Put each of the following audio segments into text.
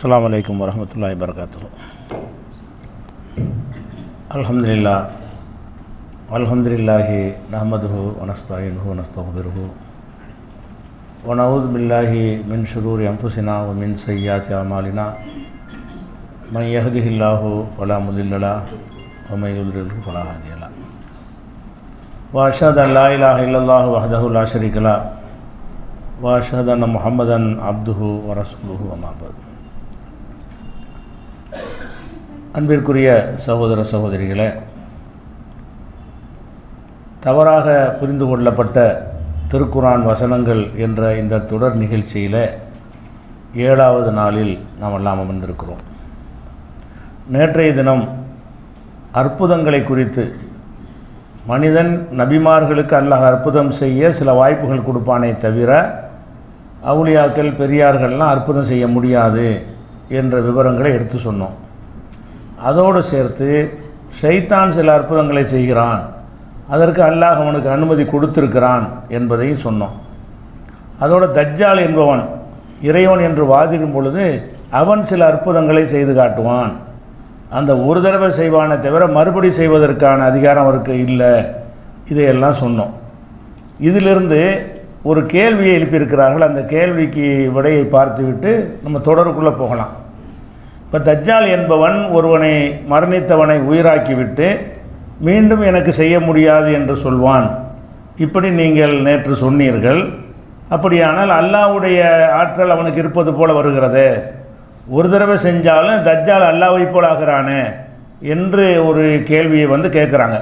அஸ்ஸலாமு அலைக்கும் வரஹ்மத்துல்லாஹி வபரகாத்துஹு அல்ஹம்துலில்லா அல்ஹம்துலில்லாஹி நஹ்மதுஹு வனஸ்தாயினுஹு வனஸ்தக்பிருஹு ونعوذ بالله من شرور أنفسنا ومن سيئات أعمالنا من يهده الله فلا مضل له ومن يضلله فلا هادي له وأشهد أن لا إله إلا الله وحده لا شريك له وأشهد أن محمدا عبده ورسوله وما بعد அன்பிற்குரிய சகோதர சகோதரிகளே தவறாக புரிந்து கொள்ளப்பட்ட திருக்குரான் வசனங்கள் என்ற இந்த தொடர் நிகழ்ச்சியில் ஏழாவது நாளில் நாம் எல்லாம் அமர்ந்திருக்கிறோம் நேற்றைய தினம் அற்புதங்களை குறித்து மனிதன் நபிமார்களுக்கு அல்லாஹ் அற்புதம் செய்ய சில வாய்ப்புகள் கொடுப்பானே தவிர அவுளியாக்கள் பெரியார்கள்லாம் அற்புதம் செய்ய முடியாது என்ற விவரங்களை எடுத்து சொன்னோம் அதோடு சேர்த்து ஷைத்தான் சில அற்புதங்களை செய்கிறான் அதற்கு அல்லாஹ் அவனுக்கு அனுமதி கொடுத்திருக்கிறான் என்பதையும் சொன்னோம் அதோட தஜ்ஜால் என்பவன் இறைவன் என்று வாதிடும் பொழுது அவன் சில அற்புதங்களை செய்து காட்டுவான் அந்த ஒரு தடவை செய்வானே தவிர மறுபடி செய்வதற்கான அதிகாரம் அவருக்கு இல்லை இதையெல்லாம் சொன்னோம் இதிலிருந்து ஒரு கேள்வியை எழுப்பியிருக்கிறார்கள் அந்த கேள்விக்கு விடையை பார்த்துவிட்டு நம்ம தொடருக்குள்ளே போகலாம் இப்போ தஜ்ஜால் என்பவன் ஒருவனை மரணித்தவனை உயிராக்கிவிட்டு மீண்டும் எனக்கு செய்ய முடியாது என்று சொல்வான் இப்படி நீங்கள் நேற்று சொன்னீர்கள் அப்படியானால் அல்லாவுடைய ஆற்றல் அவனுக்கு இருப்பது போல வருகிறது ஒரு தடவை செஞ்சாலும் தஜ்ஜால் அல்லாவை போல் ஆகிறானே என்று ஒரு கேள்வியை வந்து கேட்குறாங்க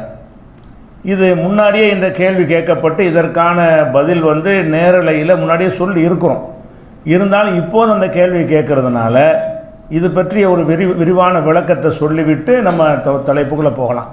இது முன்னாடியே இந்த கேள்வி கேட்கப்பட்டு இதற்கான பதில் வந்து நேரலையில் முன்னாடியே சொல்லி இருக்கிறோம் இருந்தாலும் இப்போது அந்த கேள்வி கேட்குறதுனால இது பற்றிய ஒரு விரி விரிவான விளக்கத்தை சொல்லிவிட்டு நம்ம த தலைப்புக்குள்ளே போகலாம்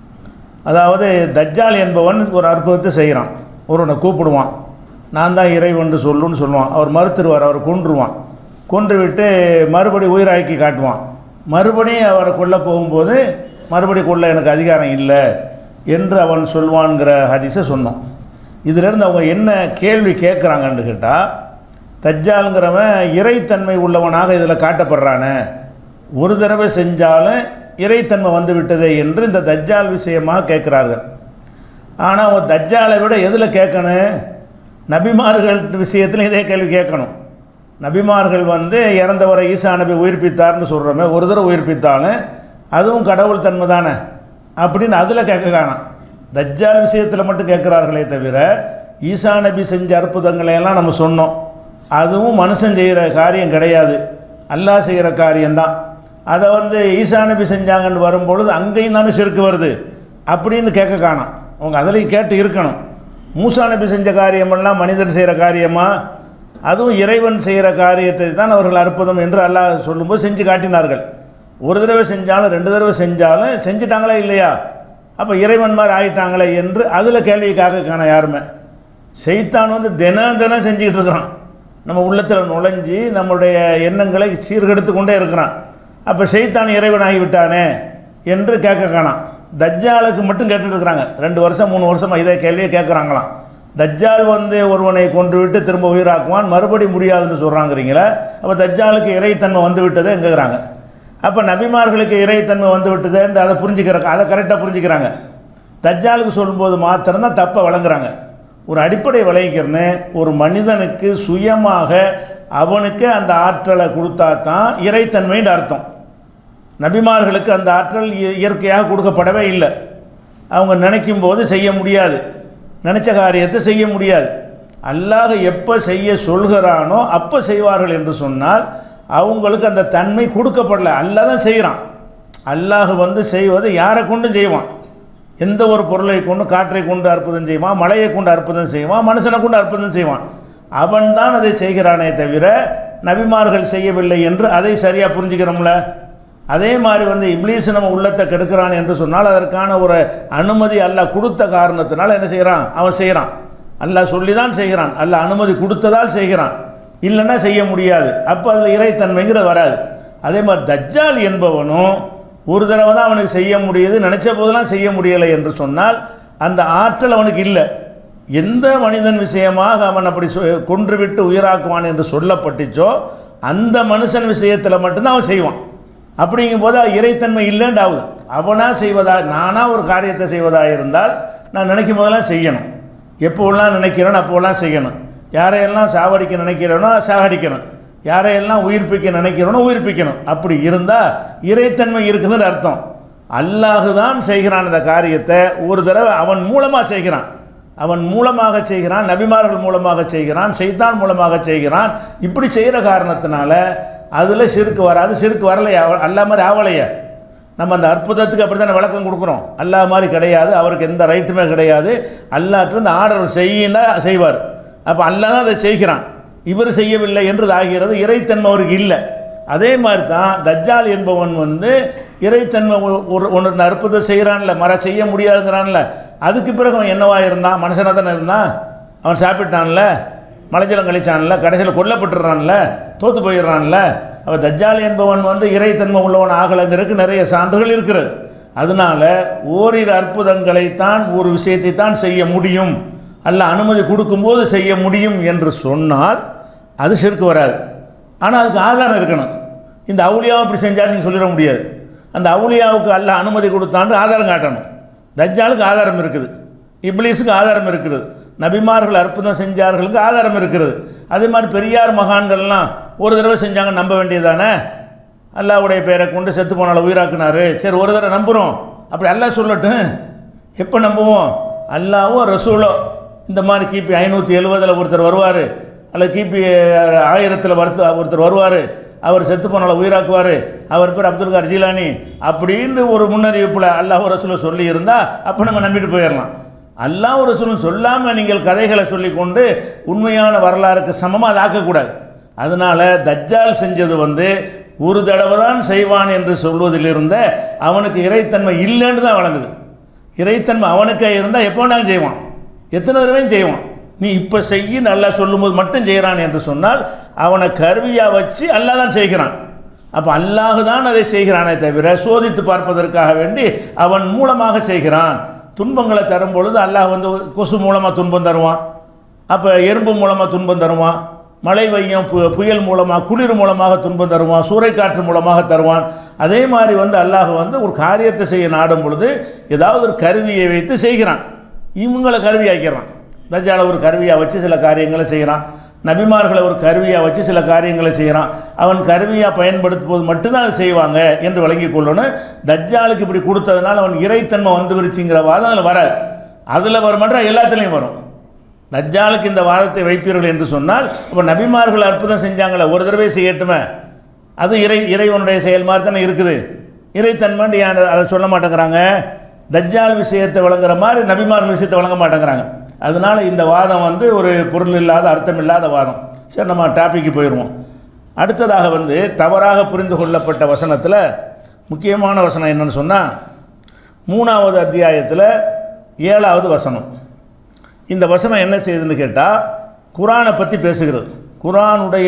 அதாவது தஜ்ஜால் என்பவன் ஒரு அற்புதத்தை செய்கிறான் ஒருவனை கூப்பிடுவான் நான் தான் இறைவன் சொல்லுன்னு சொல்லுவான் அவர் மறுத்துருவார் அவர் கொன்றுவான் கொன்று விட்டு மறுபடி உயிராக்கி காட்டுவான் மறுபடியும் அவரை கொல்ல போகும்போது மறுபடி கொல்ல எனக்கு அதிகாரம் இல்லை என்று அவன் சொல்வான்கிற ஹதீஸை சொன்னோம் இதிலிருந்து அவங்க என்ன கேள்வி கேட்குறாங்கன்னு கேட்டால் தஜ்ஜாலுங்கிறவன் இறைத்தன்மை உள்ளவனாக இதில் காட்டப்படுறானே ஒரு தடவை செஞ்சாலும் இறைத்தன்மை வந்து விட்டதே என்று இந்த தஜ்ஜால் விஷயமாக கேட்குறார்கள் ஆனால் அவன் தஜ்ஜாலை விட எதில் கேட்கணும் நபிமார்கள் விஷயத்தில் இதே கேள்வி கேட்கணும் நபிமார்கள் வந்து இறந்தவரை ஈசா நபி உயிர்ப்பித்தார்னு சொல்கிறோமே ஒரு தடவை உயிர்ப்பித்தாலும் அதுவும் கடவுள் தன்மை தானே அப்படின்னு அதில் கேட்க காணாம் தஜ்ஜால் விஷயத்தில் மட்டும் கேட்குறார்களே தவிர ஈசா நபி செஞ்ச அற்புதங்களை எல்லாம் நம்ம சொன்னோம் அதுவும் மனுஷன் செய்கிற காரியம் கிடையாது அல்லாஹ் செய்கிற காரியம்தான் அதை வந்து ஈசா நபி செஞ்சாங்கன்னு வரும்பொழுது அங்கேயும் தானே செருக்கு வருது அப்படின்னு கேட்க காணாம் அவங்க அதுலேயும் கேட்டு இருக்கணும் மூசா நபி செஞ்ச காரியமெல்லாம் மனிதன் செய்கிற காரியமா அதுவும் இறைவன் செய்கிற காரியத்தை தான் அவர்கள் அற்புதம் என்று அல்லாஹ் சொல்லும்போது செஞ்சு காட்டினார்கள் ஒரு தடவை செஞ்சாலும் ரெண்டு தடவை செஞ்சாலும் செஞ்சிட்டாங்களே இல்லையா அப்போ இறைவன் மாதிரி ஆயிட்டாங்களே என்று அதில் கேள்விக்காக காண யாருமே செய்தான் வந்து தினம் தினம் செஞ்சுக்கிட்டு இருக்கிறான் நம்ம உள்ளத்தில் நுழைஞ்சி நம்முடைய எண்ணங்களை சீர்கெடுத்து கொண்டே இருக்கிறான் அப்போ செய்தான் இறைவன் ஆகிவிட்டானே என்று கேட்க காணாம் தஜ்ஜாலுக்கு மட்டும் கேட்டுட்டு இருக்கிறாங்க ரெண்டு வருஷம் மூணு வருஷமாக இதே கேள்வியை கேட்குறாங்களாம் தஜ்ஜால் வந்து ஒருவனை கொன்று விட்டு திரும்ப உயிராக்குவான் மறுபடி முடியாதுன்னு சொல்கிறாங்கிறீங்களே அப்போ தஜ்ஜாலுக்கு இறைத்தன்மை வந்து விட்டதே எங்கிறாங்க அப்போ நபிமார்களுக்கு இறைத்தன்மை வந்து விட்டதுன்ட்டு அதை புரிஞ்சுக்கிறாங்க அதை கரெக்டாக புரிஞ்சுக்கிறாங்க தஜ்ஜாலுக்கு சொல்லும்போது மாத்திரம்தான் தப்பை வழங்குறாங்க ஒரு அடிப்படை விளைவிக்கிறன்னு ஒரு மனிதனுக்கு சுயமாக அவனுக்கு அந்த ஆற்றலை கொடுத்தா தான் இறைத்தன்மைன்னு அர்த்தம் நபிமார்களுக்கு அந்த ஆற்றல் இயற்கையாக கொடுக்கப்படவே இல்லை அவங்க நினைக்கும் போது செய்ய முடியாது நினச்ச காரியத்தை செய்ய முடியாது அல்லாஹ் எப்போ செய்ய சொல்கிறானோ அப்போ செய்வார்கள் என்று சொன்னால் அவங்களுக்கு அந்த தன்மை கொடுக்கப்படல அல்லாஹ் தான் செய்கிறான் அல்லாஹ் வந்து செய்வது யாரை கொண்டு செய்வான் எந்த ஒரு பொருளை கொண்டு காற்றை கொண்டு அற்புதம் செய்வான் மழையை கொண்டு அற்புதம் செய்வான் மனுஷனை கொண்டு அற்புதம் செய்வான் அவன் தான் அதை செய்கிறானே தவிர நபிமார்கள் செய்யவில்லை என்று அதை சரியாக புரிஞ்சுக்கிறோம்ல அதே மாதிரி வந்து இப்ளீஸ் நம்ம உள்ளத்தை கெடுக்கிறான் என்று சொன்னால் அதற்கான ஒரு அனுமதி அல்லாஹ் கொடுத்த காரணத்தினால என்ன செய்கிறான் அவன் செய்கிறான் அல்லாஹ் சொல்லி தான் செய்கிறான் அல்லாஹ் அனுமதி கொடுத்ததால் செய்கிறான் இல்லைன்னா செய்ய முடியாது அப்போ அதில் இறைத்தன்மைங்கிறது வராது அதே மாதிரி தஜ்ஜால் என்பவனும் ஒரு தடவை தான் அவனுக்கு செய்ய முடியுது நினச்ச போதெல்லாம் செய்ய முடியலை என்று சொன்னால் அந்த ஆற்றல் அவனுக்கு இல்லை எந்த மனிதன் விஷயமாக அவன் அப்படி சொ- கொன்றுவிட்டு உயிராக்குவான் என்று சொல்லப்பட்டுச்சோ அந்த மனுஷன் விஷயத்தில் மட்டும்தான் அவன் செய்வான் அப்படிங்கும்போது அது இறைத்தன்மை இல்லைன்னு ஆகுது அவனா செய்வதா நானா ஒரு காரியத்தை செய்வதா இருந்தால் நான் நினைக்கும் போதெல்லாம் செய்யணும் எப்போல்லாம் நினைக்கிறேனோ அப்போல்லாம் செய்யணும் யாரையெல்லாம் சாவடிக்க நினைக்கிறேனோ சாகடிக்கணும் யாரையெல்லாம் உயிர்ப்பிக்க நினைக்கிறேனோ உயிர்ப்பிக்கணும் அப்படி இருந்தால் இறைத்தன்மை இருக்குதுன்னு அர்த்தம் அல்லாஹு தான் செய்கிறான் இந்த காரியத்தை ஒரு தடவை அவன் மூலமாக செய்கிறான் அவன் மூலமாக செய்கிறான் நபிமார்கள் மூலமாக செய்கிறான் செய்தான் மூலமாக செய்கிறான் இப்படி செய்கிற காரணத்தினால அதில் சிறுக்கு வராது சிறுக்கு வரலையா அல்லா மாதிரி ஆவலையா நம்ம அந்த அற்புதத்துக்கு அப்படி தானே விளக்கம் கொடுக்குறோம் அல்லாஹ் மாதிரி கிடையாது அவருக்கு எந்த ரைட்டுமே கிடையாது அல்லாட்டு இந்த ஆர்டர் செய்யினா செய்வார் அப்போ அல்லாஹ் தான் அதை செய்கிறான் இவர் செய்யவில்லை என்றது ஆகிறது இறைத்தன்மை அவருக்கு இல்லை அதே மாதிரி தான் தஜ்ஜால் என்பவன் வந்து இறைத்தன்மை ஒ- ஒரு ஒன்று அற்புதம் செய்கிறான்ல மர செய்ய முடியாதுங்கிறான்ல அதுக்கு பிறகு அவன் என்னவா இருந்தான் மனுஷனாக தானே இருந்தான் அவன் சாப்பிட்டான்ல மலைஜலம் கழிச்சான்ல கடைசியில் கொல்லப்பட்டுறான்ல தோத்து போயிடுறான்ல அவன் தஜ்ஜால் என்பவன் வந்து இறைத்தன்மை உள்ளவன் ஆகலைங்கிறதுக்கு நிறைய சான்றுகள் இருக்கிறது அதனால ஓரிரு அற்புதங்களைத்தான் ஒரு விஷயத்தை தான் செய்ய முடியும் அல்ல அனுமதி கொடுக்கும்போது செய்ய முடியும் என்று சொன்னால் அது சிறுக்கு வராது ஆனால் அதுக்கு ஆதாரம் இருக்கணும் இந்த அவுளியாவை இப்படி செஞ்சால் நீங்கள் சொல்லிட முடியாது அந்த அவுளியாவுக்கு அல்ல அனுமதி கொடுத்தாண்டு ஆதாரம் காட்டணும் தஜ்ஜாலுக்கு ஆதாரம் இருக்குது இப்லீஸுக்கு ஆதாரம் இருக்குது நபிமார்கள் அற்புதம் செஞ்சார்களுக்கு ஆதாரம் இருக்கிறது அதே மாதிரி பெரியார் மகான்கள்லாம் ஒரு தடவை செஞ்சாங்க நம்ப வேண்டியதானே அல்லாவுடைய பேரை கொண்டு செத்து போனால உயிராக்குனாரு சரி ஒரு தடவை நம்புகிறோம் அப்படி அல்லாஹ் சொல்லட்டும் எப்போ நம்புவோம் அல்லாவும் ரசூலோ இந்த மாதிரி கிபி ஐநூற்றி எழுவதில் ஒருத்தர் வருவார் அல்லது கிபி ஆயிரத்தில் வருத்த ஒருத்தர் வருவார் அவர் செத்து போனால உயிராக்குவார் அவர் பேர் அப்துல் கார் ஜீலானி அப்படின்னு ஒரு முன்னறிவிப்பில் அல்லாஹ் ரசூலை சொல்லி இருந்தால் அப்போ நம்ம நம்பிட்டு போயிடலாம் அல்லாஹ் ரசூலும் சொல்லாமல் நீங்கள் கதைகளை சொல்லிக்கொண்டு உண்மையான வரலாறுக்கு சமமாக அதை ஆக்கக்கூடாது அதனால் தஜ்ஜால் செஞ்சது வந்து ஒரு தடவை தான் செய்வான் என்று சொல்வதிலிருந்த அவனுக்கு இறைத்தன்மை இல்லைன்னு தான் வழங்குது இறைத்தன்மை அவனுக்கே இருந்தால் எப்போ வேணாலும் செய்வான் எத்தனை தடவையும் செய்வான் நீ இப்போ செய்யி நல்லா சொல்லும்போது மட்டும் செய்கிறான் என்று சொன்னால் அவனை கருவியாக வச்சு அல்லாஹ் தான் செய்கிறான் அப்போ அல்லாஹ் தான் அதை செய்கிறானே தவிர சோதித்து பார்ப்பதற்காக வேண்டி அவன் மூலமாக செய்கிறான் துன்பங்களை தரும் பொழுது அல்லாஹ் வந்து கொசு மூலமாக துன்பம் தருவான் அப்போ எறும்பு மூலமாக துன்பம் தருவான் மழை வெய்யம் பு புயல் மூலமாக குளிர் மூலமாக துன்பம் தருவான் சூறைக்காற்று மூலமாக தருவான் அதே மாதிரி வந்து அல்லாஹ் வந்து ஒரு காரியத்தை செய்ய நாடும் பொழுது ஏதாவது ஒரு கருவியை வைத்து செய்கிறான் இவங்களை கருவியாக்கிறான் தஜ்ஜாலை ஒரு கருவியாக வச்சு சில காரியங்களை செய்கிறான் நபிமார்களை ஒரு கருவியாக வச்சு சில காரியங்களை செய்கிறான் அவன் கருவியாக பயன்படுத்தும்போது மட்டும்தான் அதை செய்வாங்க என்று விளங்கிக் கொள்ளணும் தஜ்ஜாலுக்கு இப்படி கொடுத்ததுனால அவன் இறைத்தன்மை வந்து விருச்சுங்கிற வாதம் அதில் வராது அதில் வர மாட்டா எல்லாத்துலேயும் வரும் தஜ்ஜாலுக்கு இந்த வாதத்தை வைப்பீர்கள் என்று சொன்னால் இப்போ நபிமார்கள் அற்புதம் செஞ்சாங்களே ஒரு தடவை செய்யட்டுமே அது இறை இறைவனுடைய செயல் மாதிரி தானே இருக்குது இறைத்தன்மைன்னு ஏன் அதை சொல்ல மாட்டேங்கிறாங்க தஜ்ஜால் விஷயத்தை வழங்குற மாதிரி நபிமார்கள் விஷயத்தை வழங்க மாட்டேங்கிறாங்க அதனால் இந்த வாதம் வந்து ஒரு பொருள் இல்லாத அர்த்தம் இல்லாத வாதம் சரி நம்ம டாபிக்கு போயிடுவோம் அடுத்ததாக வந்து தவறாக புரிந்து கொள்ளப்பட்ட வசனத்தில் முக்கியமான வசனம் என்னன்னு சொன்னால் மூணாவது அத்தியாயத்தில் ஏழாவது வசனம் இந்த வசனம் என்ன செய்யுதுன்னு கேட்டால் குரானை பற்றி பேசுகிறது குரானுடைய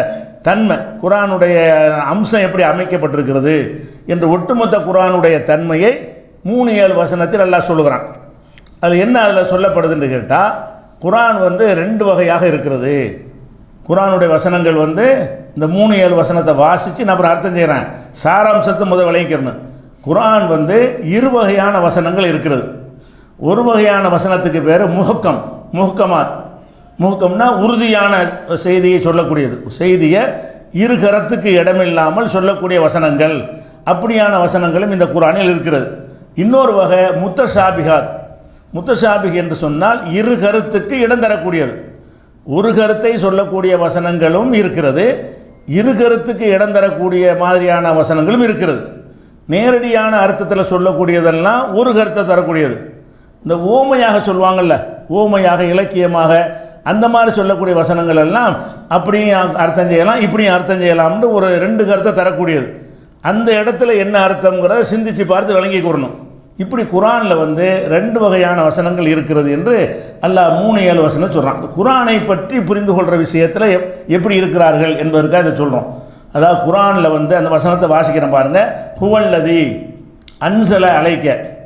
தன்மை குரானுடைய அம்சம் எப்படி அமைக்கப்பட்டிருக்கிறது என்று ஒட்டுமொத்த குரானுடைய தன்மையை மூணு ஏழு வசனத்தில் எல்லாம் சொல்லுகிறான் அது என்ன அதில் சொல்லப்படுதுன்னு கேட்டால் குரான் வந்து ரெண்டு வகையாக இருக்கிறது குரானுடைய வசனங்கள் வந்து இந்த மூணு ஏழு வசனத்தை வாசித்து நான் அப்புறம் அர்த்தம் செய்கிறேன் சாராம்சத்தை முதல் விளங்கிக்கிறணும் குரான் வந்து இரு வகையான வசனங்கள் இருக்கிறது ஒரு வகையான வசனத்துக்கு பேர் முஹக்கம் முஹக்கமாத் முஹக்கம்னா உறுதியான செய்தியை சொல்லக்கூடியது செய்தியை இரு கரத்துக்கு இடமில்லாமல் சொல்லக்கூடிய வசனங்கள் அப்படியான வசனங்களும் இந்த குரானில் இருக்கிறது இன்னொரு வகை முத்தஷாபிகாத் முத்தஷாபிக் என்று சொன்னால் இரு கருத்துக்கு இடம் தரக்கூடியது ஒரு கருத்தை சொல்லக்கூடிய வசனங்களும் இருக்கிறது இரு கருத்துக்கு இடம் தரக்கூடிய மாதிரியான வசனங்களும் இருக்கிறது நேரடியான அர்த்தத்தில் சொல்லக்கூடியதெல்லாம் ஒரு கருத்தை தரக்கூடியது இந்த ஓமையாக சொல்லுவாங்கள்ல ஓமையாக இலக்கியமாக அந்த மாதிரி சொல்லக்கூடிய வசனங்கள் எல்லாம் அப்படியும் அர்த்தம் செய்யலாம் இப்படியும் அர்த்தம் செய்யலாம்னு ஒரு ரெண்டு கருத்தை தரக்கூடியது அந்த இடத்துல என்ன அர்த்தங்கிறத சிந்திச்சு பார்த்து விளங்கி கூறணும் இப்படி குரானில் வந்து ரெண்டு வகையான வசனங்கள் இருக்கிறது என்று அல்லாஹ் மூணு ஏழு வசனம் சொல்கிறான் குரானை பற்றி புரிந்து கொள்கிற விஷயத்தில் எப் எப்படி இருக்கிறார்கள் என்பதற்காக இதை சொல்கிறோம் அதாவது குரானில் வந்து அந்த வசனத்தை வாசிக்கிறேன் பாருங்கள் ஹுவல்லதி அன்சல அழைக்க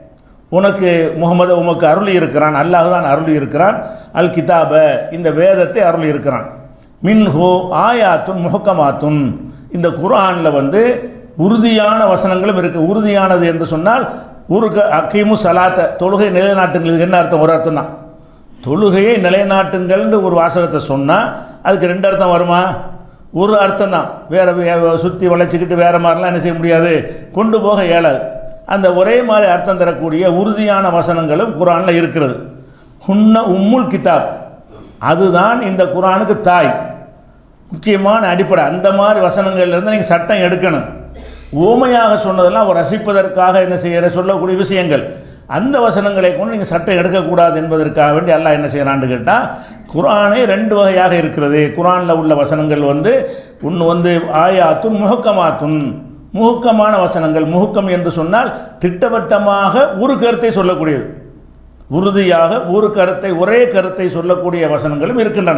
உனக்கு முகமது உமக்கு அருளி இருக்கிறான் அல்லாஹ் தான் அருளி இருக்கிறான் அல் கிதாப இந்த வேதத்தை அருளி இருக்கிறான் மின்ஹோ ஆயாத்துன் முஹக்கமாத்துன் இந்த குர்ஆனில் வந்து உறுதியான வசனங்களும் இருக்குது உறுதியானது என்று சொன்னால் உருக்க அக்கீமு சலாத்த தொழுகை நிலைநாட்டுங்கள் இதுக்கு என்ன அர்த்தம் ஒரு அர்த்தம் தான் தொழுகையை நிலைநாட்டுங்கள்னு ஒரு வாசகத்தை சொன்னால் அதுக்கு ரெண்டு அர்த்தம் வருமா ஒரு அர்த்தம் தான் வேறு சுற்றி வளைச்சிக்கிட்டு வேறு மாதிரிலாம் என்ன செய்ய முடியாது கொண்டு போக இயலாது அந்த ஒரே மாதிரி அர்த்தம் தரக்கூடிய உறுதியான வசனங்களும் குரானில் இருக்கிறது ஹுன்ன உம்முல் கிதாப் அதுதான் இந்த குரானுக்கு தாய் முக்கியமான அடிப்படை அந்த மாதிரி வசனங்கள்லேருந்து நீங்கள் சட்டம் எடுக்கணும் ஓமையாக சொன்னதெல்லாம் ஒரு ரசிப்பதற்காக என்ன செய்கிற சொல்லக்கூடிய விஷயங்கள் அந்த வசனங்களை கொண்டு நீங்கள் சட்டம் எடுக்கக்கூடாது என்பதற்காக வேண்டி அல்லாஹ் என்ன செய்கிறான்னு கேட்டால் குரானே ரெண்டு வகையாக இருக்கிறது குரானில் உள்ள வசனங்கள் வந்து ஒன்று வந்து ஆயாத்துன் முகக்கமாத்துன் முகக்கமான வசனங்கள் முகக்கம் என்று சொன்னால் திட்டவட்டமாக ஒரு கருத்தை சொல்லக்கூடியது உறுதியாக ஒரு கருத்தை ஒரே கருத்தை சொல்லக்கூடிய வசனங்களும் இருக்கின்றன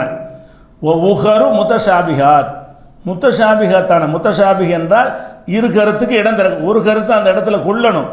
உஹரு முத்தஷாபிகாத் முத்தஷாபிகாத்தான முத்தஷாபிக் என்றால் இரு கருத்துக்கு இடம் தர ஒரு கருத்தை அந்த இடத்துல கொள்ளணும்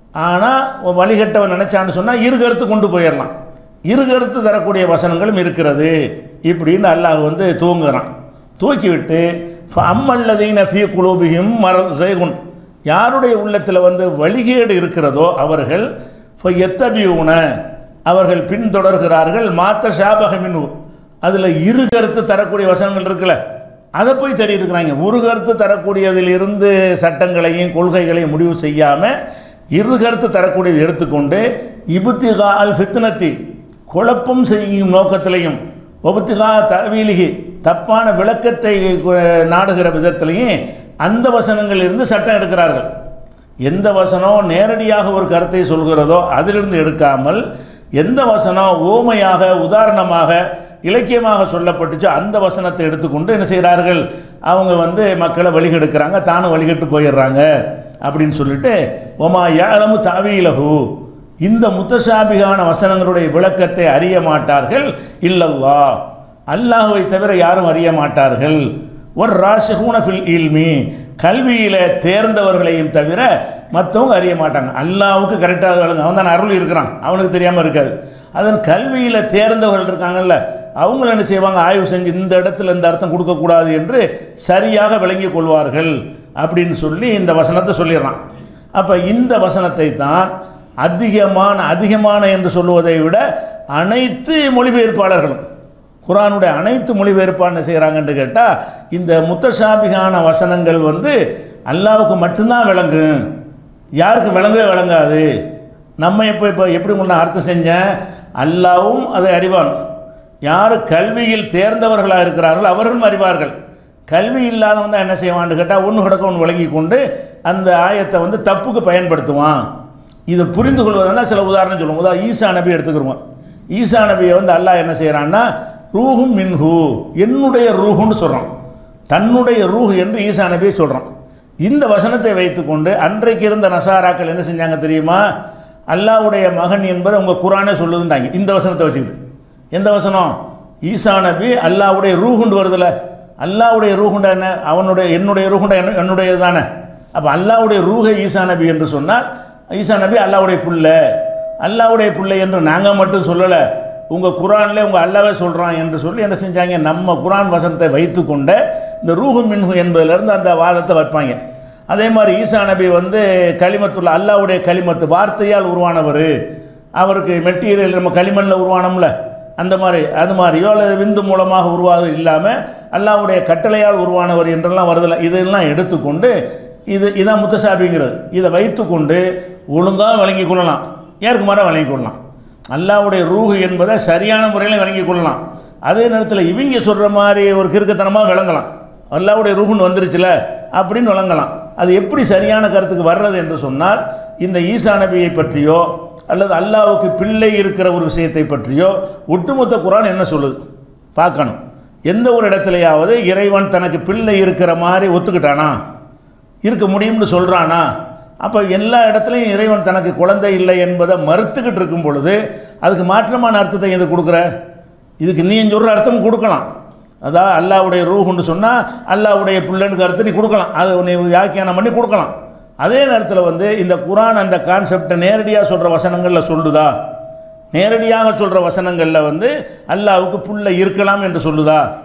ஆனால் வழிகட்டவன் நினைச்சான்னு சொன்னால் இரு கருத்து கொண்டு போயிடலாம் இரு கருத்து தரக்கூடிய வசனங்களும் இருக்கிறது இப்படின்னு அல்லாஹ் வந்து தூங்குறான் தூக்கிவிட்டு அம்மல்லதீன ஃபீ குலூபியும் மர செய்குன் யாருடைய உள்ளத்தில் வந்து வழிகேடு இருக்கிறதோ அவர்கள் எத்தபியூன அவர்கள் பின்தொடர்கிறார்கள் மாத்த ஷாபகமின் அதில் இரு கருத்து தரக்கூடிய வசனங்கள் இருக்குல்ல அதை போய் தேடி இருக்கிறாங்க ஒரு கருத்து தரக்கூடியதிலிருந்து சட்டங்களையும் கொள்கைகளையும் முடிவு செய்யாமல் இரு கருத்து தரக்கூடியது எடுத்துக்கொண்டு இபுத்திகா அல் ஃபித்னத்தி குழப்பம் செய்யும் நோக்கத்திலையும் ஒபுத்திகா தவீலிகி தப்பான விளக்கத்தை நாடுகிற விதத்திலையும் அந்த வசனங்களிலிருந்து சட்டம் எடுக்கிறார்கள் எந்த வசனம் நேரடியாக ஒரு கருத்தை சொல்கிறதோ அதிலிருந்து எடுக்காமல் எந்த வசனம் ஓமையாக உதாரணமாக இலக்கியமாக சொல்லப்பட்டுச்சோ அந்த வசனத்தை எடுத்துக்கொண்டு என்ன செய்கிறார்கள் அவங்க வந்து மக்களை வழிகெடுக்கிறாங்க தானும் வழிகட்டு போயிடுறாங்க அப்படின்னு சொல்லிட்டு ஒமா யாழமு தாவீலகு இந்த முத்தசாபிகான வசனங்களுடைய விளக்கத்தை அறிய மாட்டார்கள் இல்லல்லா அல்லாஹுவை தவிர யாரும் அறிய மாட்டார்கள் ஒரு ராசிகூன ஃபில் இல்மி கல்வியில் தேர்ந்தவர்களையும் தவிர மற்றவங்க அறிய மாட்டாங்க அல்லாவுக்கு கரெக்டாக விளங்கு அவன் தான் அருள் இருக்கிறான் அவனுக்கு தெரியாமல் இருக்காது அதன் கல்வியில் தேர்ந்தவர்கள் இருக்காங்கல்ல அவங்கள என்ன செய்வாங்க ஆய்வு செஞ்சு இந்த இடத்துல இந்த அர்த்தம் கொடுக்கக்கூடாது என்று சரியாக விளங்கிக் கொள்வார்கள் அப்படின்னு சொல்லி இந்த வசனத்தை சொல்லிடுறான் அப்போ இந்த வசனத்தை தான் அதிகமான அதிகமான என்று சொல்லுவதை விட அனைத்து மொழிபெயர்ப்பாளர்களும் குரானுடைய அனைத்து மொழிபெயர்ப்பான செய்கிறாங்கன்னு கேட்டால் இந்த முத்தசாபிகான வசனங்கள் வந்து அல்லாவுக்கு மட்டும்தான் விளங்கும் யாருக்கு விளங்கவே விளங்காது நம்ம இப்போ இப்போ எப்படி முன்ன அர்த்தம் செஞ்சேன் அல்லாவும் அதை அறிவான் யார் கல்வியில் தேர்ந்தவர்களாக இருக்கிறார்கள் அவர்களும் அறிவார்கள் கல்வி இல்லாதவன் தான் என்ன செய்வான்னு கேட்டால் ஒன்று கிடக்க ஒன்று விளங்கி கொண்டு அந்த ஆயத்தை வந்து தப்புக்கு பயன்படுத்துவான் இதை புரிந்து கொள்வதுனா சில உதாரணம் சொல்லுவோம் உதாரணம் ஈசா நபி எடுத்துக்கிறோம் ஈசா நபியை வந்து அல்லாஹ் என்ன செய்கிறான்னா ரூஹும் மின்ஹு என்னுடைய ரூஹுன்னு சொல்கிறான் தன்னுடைய ரூஹ் என்று ஈசா நபியை சொல்கிறான் இந்த வசனத்தை வைத்துக்கொண்டு அன்றைக்கு இருந்த நசாராக்கள் என்ன செஞ்சாங்க தெரியுமா அல்லாவுடைய மகன் என்பதை உங்கள் குரானே சொல்லுதுன்றாங்க இந்த வசனத்தை வச்சுக்கிட்டு எந்த வசனம் ஈசா நபி அல்லாவுடைய ரூஹுண்டு வருதுல்ல அல்லாவுடைய ரூஹுண்டா என்ன அவனுடைய என்னுடைய ரூஹுண்டா என்ன என்னுடையது தானே அப்போ அல்லாவுடைய ரூஹை ஈசா நபி என்று சொன்னால் ஈசா நபி அல்லாவுடைய புள்ள அல்லாவுடைய பிள்ளை என்று நாங்கள் மட்டும் சொல்லலை உங்கள் குரானில் உங்கள் அல்லாவே சொல்கிறான் என்று சொல்லி என்ன செஞ்சாங்க நம்ம குரான் வசனத்தை வைத்துக்கொண்ட இந்த ரூஹு மின்ஹு என்பதிலிருந்து அந்த வாதத்தை வைப்பாங்க அதே மாதிரி ஈசா நபி வந்து களிமத்துள்ள அல்லாவுடைய களிமத்து வார்த்தையால் உருவானவர் அவருக்கு மெட்டீரியல் நம்ம களிமண்ணில் உருவானோம்ல அந்த மாதிரி அது மாதிரியோ அல்லது விந்து மூலமாக உருவாது இல்லாமல் அல்லாவுடைய கட்டளையால் உருவானவர் என்றெல்லாம் வருதில்ல இதெல்லாம் எடுத்துக்கொண்டு இது இதான் முத்தசாபிங்கிறது இதை வைத்துக்கொண்டு ஒழுங்காக வழங்கி கொள்ளலாம் ஏற்கு மரம் வழங்கி கொள்ளலாம் அல்லாவுடைய ரூஹு என்பதை சரியான முறையில் வழங்கி கொள்ளலாம் அதே நேரத்தில் இவங்க சொல்கிற மாதிரி ஒரு கிறுக்கத்தனமாக விளங்கலாம் அல்லாவுடைய ரூஹுன்னு வந்துருச்சுல அப்படின்னு விளங்கலாம் அது எப்படி சரியான கருத்துக்கு வர்றது என்று சொன்னால் இந்த ஈசா நபியை பற்றியோ அல்லது அல்லாவுக்கு பிள்ளை இருக்கிற ஒரு விஷயத்தை பற்றியோ ஒட்டுமொத்த குரான் என்ன சொல்லுது பார்க்கணும் எந்த ஒரு இடத்துலையாவது இறைவன் தனக்கு பிள்ளை இருக்கிற மாதிரி ஒத்துக்கிட்டானா இருக்க முடியும்னு சொல்கிறானா அப்போ எல்லா இடத்துலையும் இறைவன் தனக்கு குழந்தை இல்லை என்பதை மறுத்துக்கிட்டு இருக்கும் பொழுது அதுக்கு மாற்றமான அர்த்தத்தை எது கொடுக்குற இதுக்கு நீ சொல்கிற அர்த்தம் கொடுக்கலாம் அதாவது அல்லாவுடைய ரூஹுன்னு சொன்னால் அல்லாவுடைய பிள்ளைன்னு கருத்து நீ கொடுக்கலாம் அதை நீ வியாக்கியானம் பண்ணி கொடுக்கலாம் அதே நேரத்தில் வந்து இந்த குரான் அந்த கான்செப்டை நேரடியாக சொல்கிற வசனங்களில் சொல்லுதா நேரடியாக சொல்கிற வசனங்களில் வந்து அல்லாவுக்கு புள்ள இருக்கலாம் என்று சொல்லுதா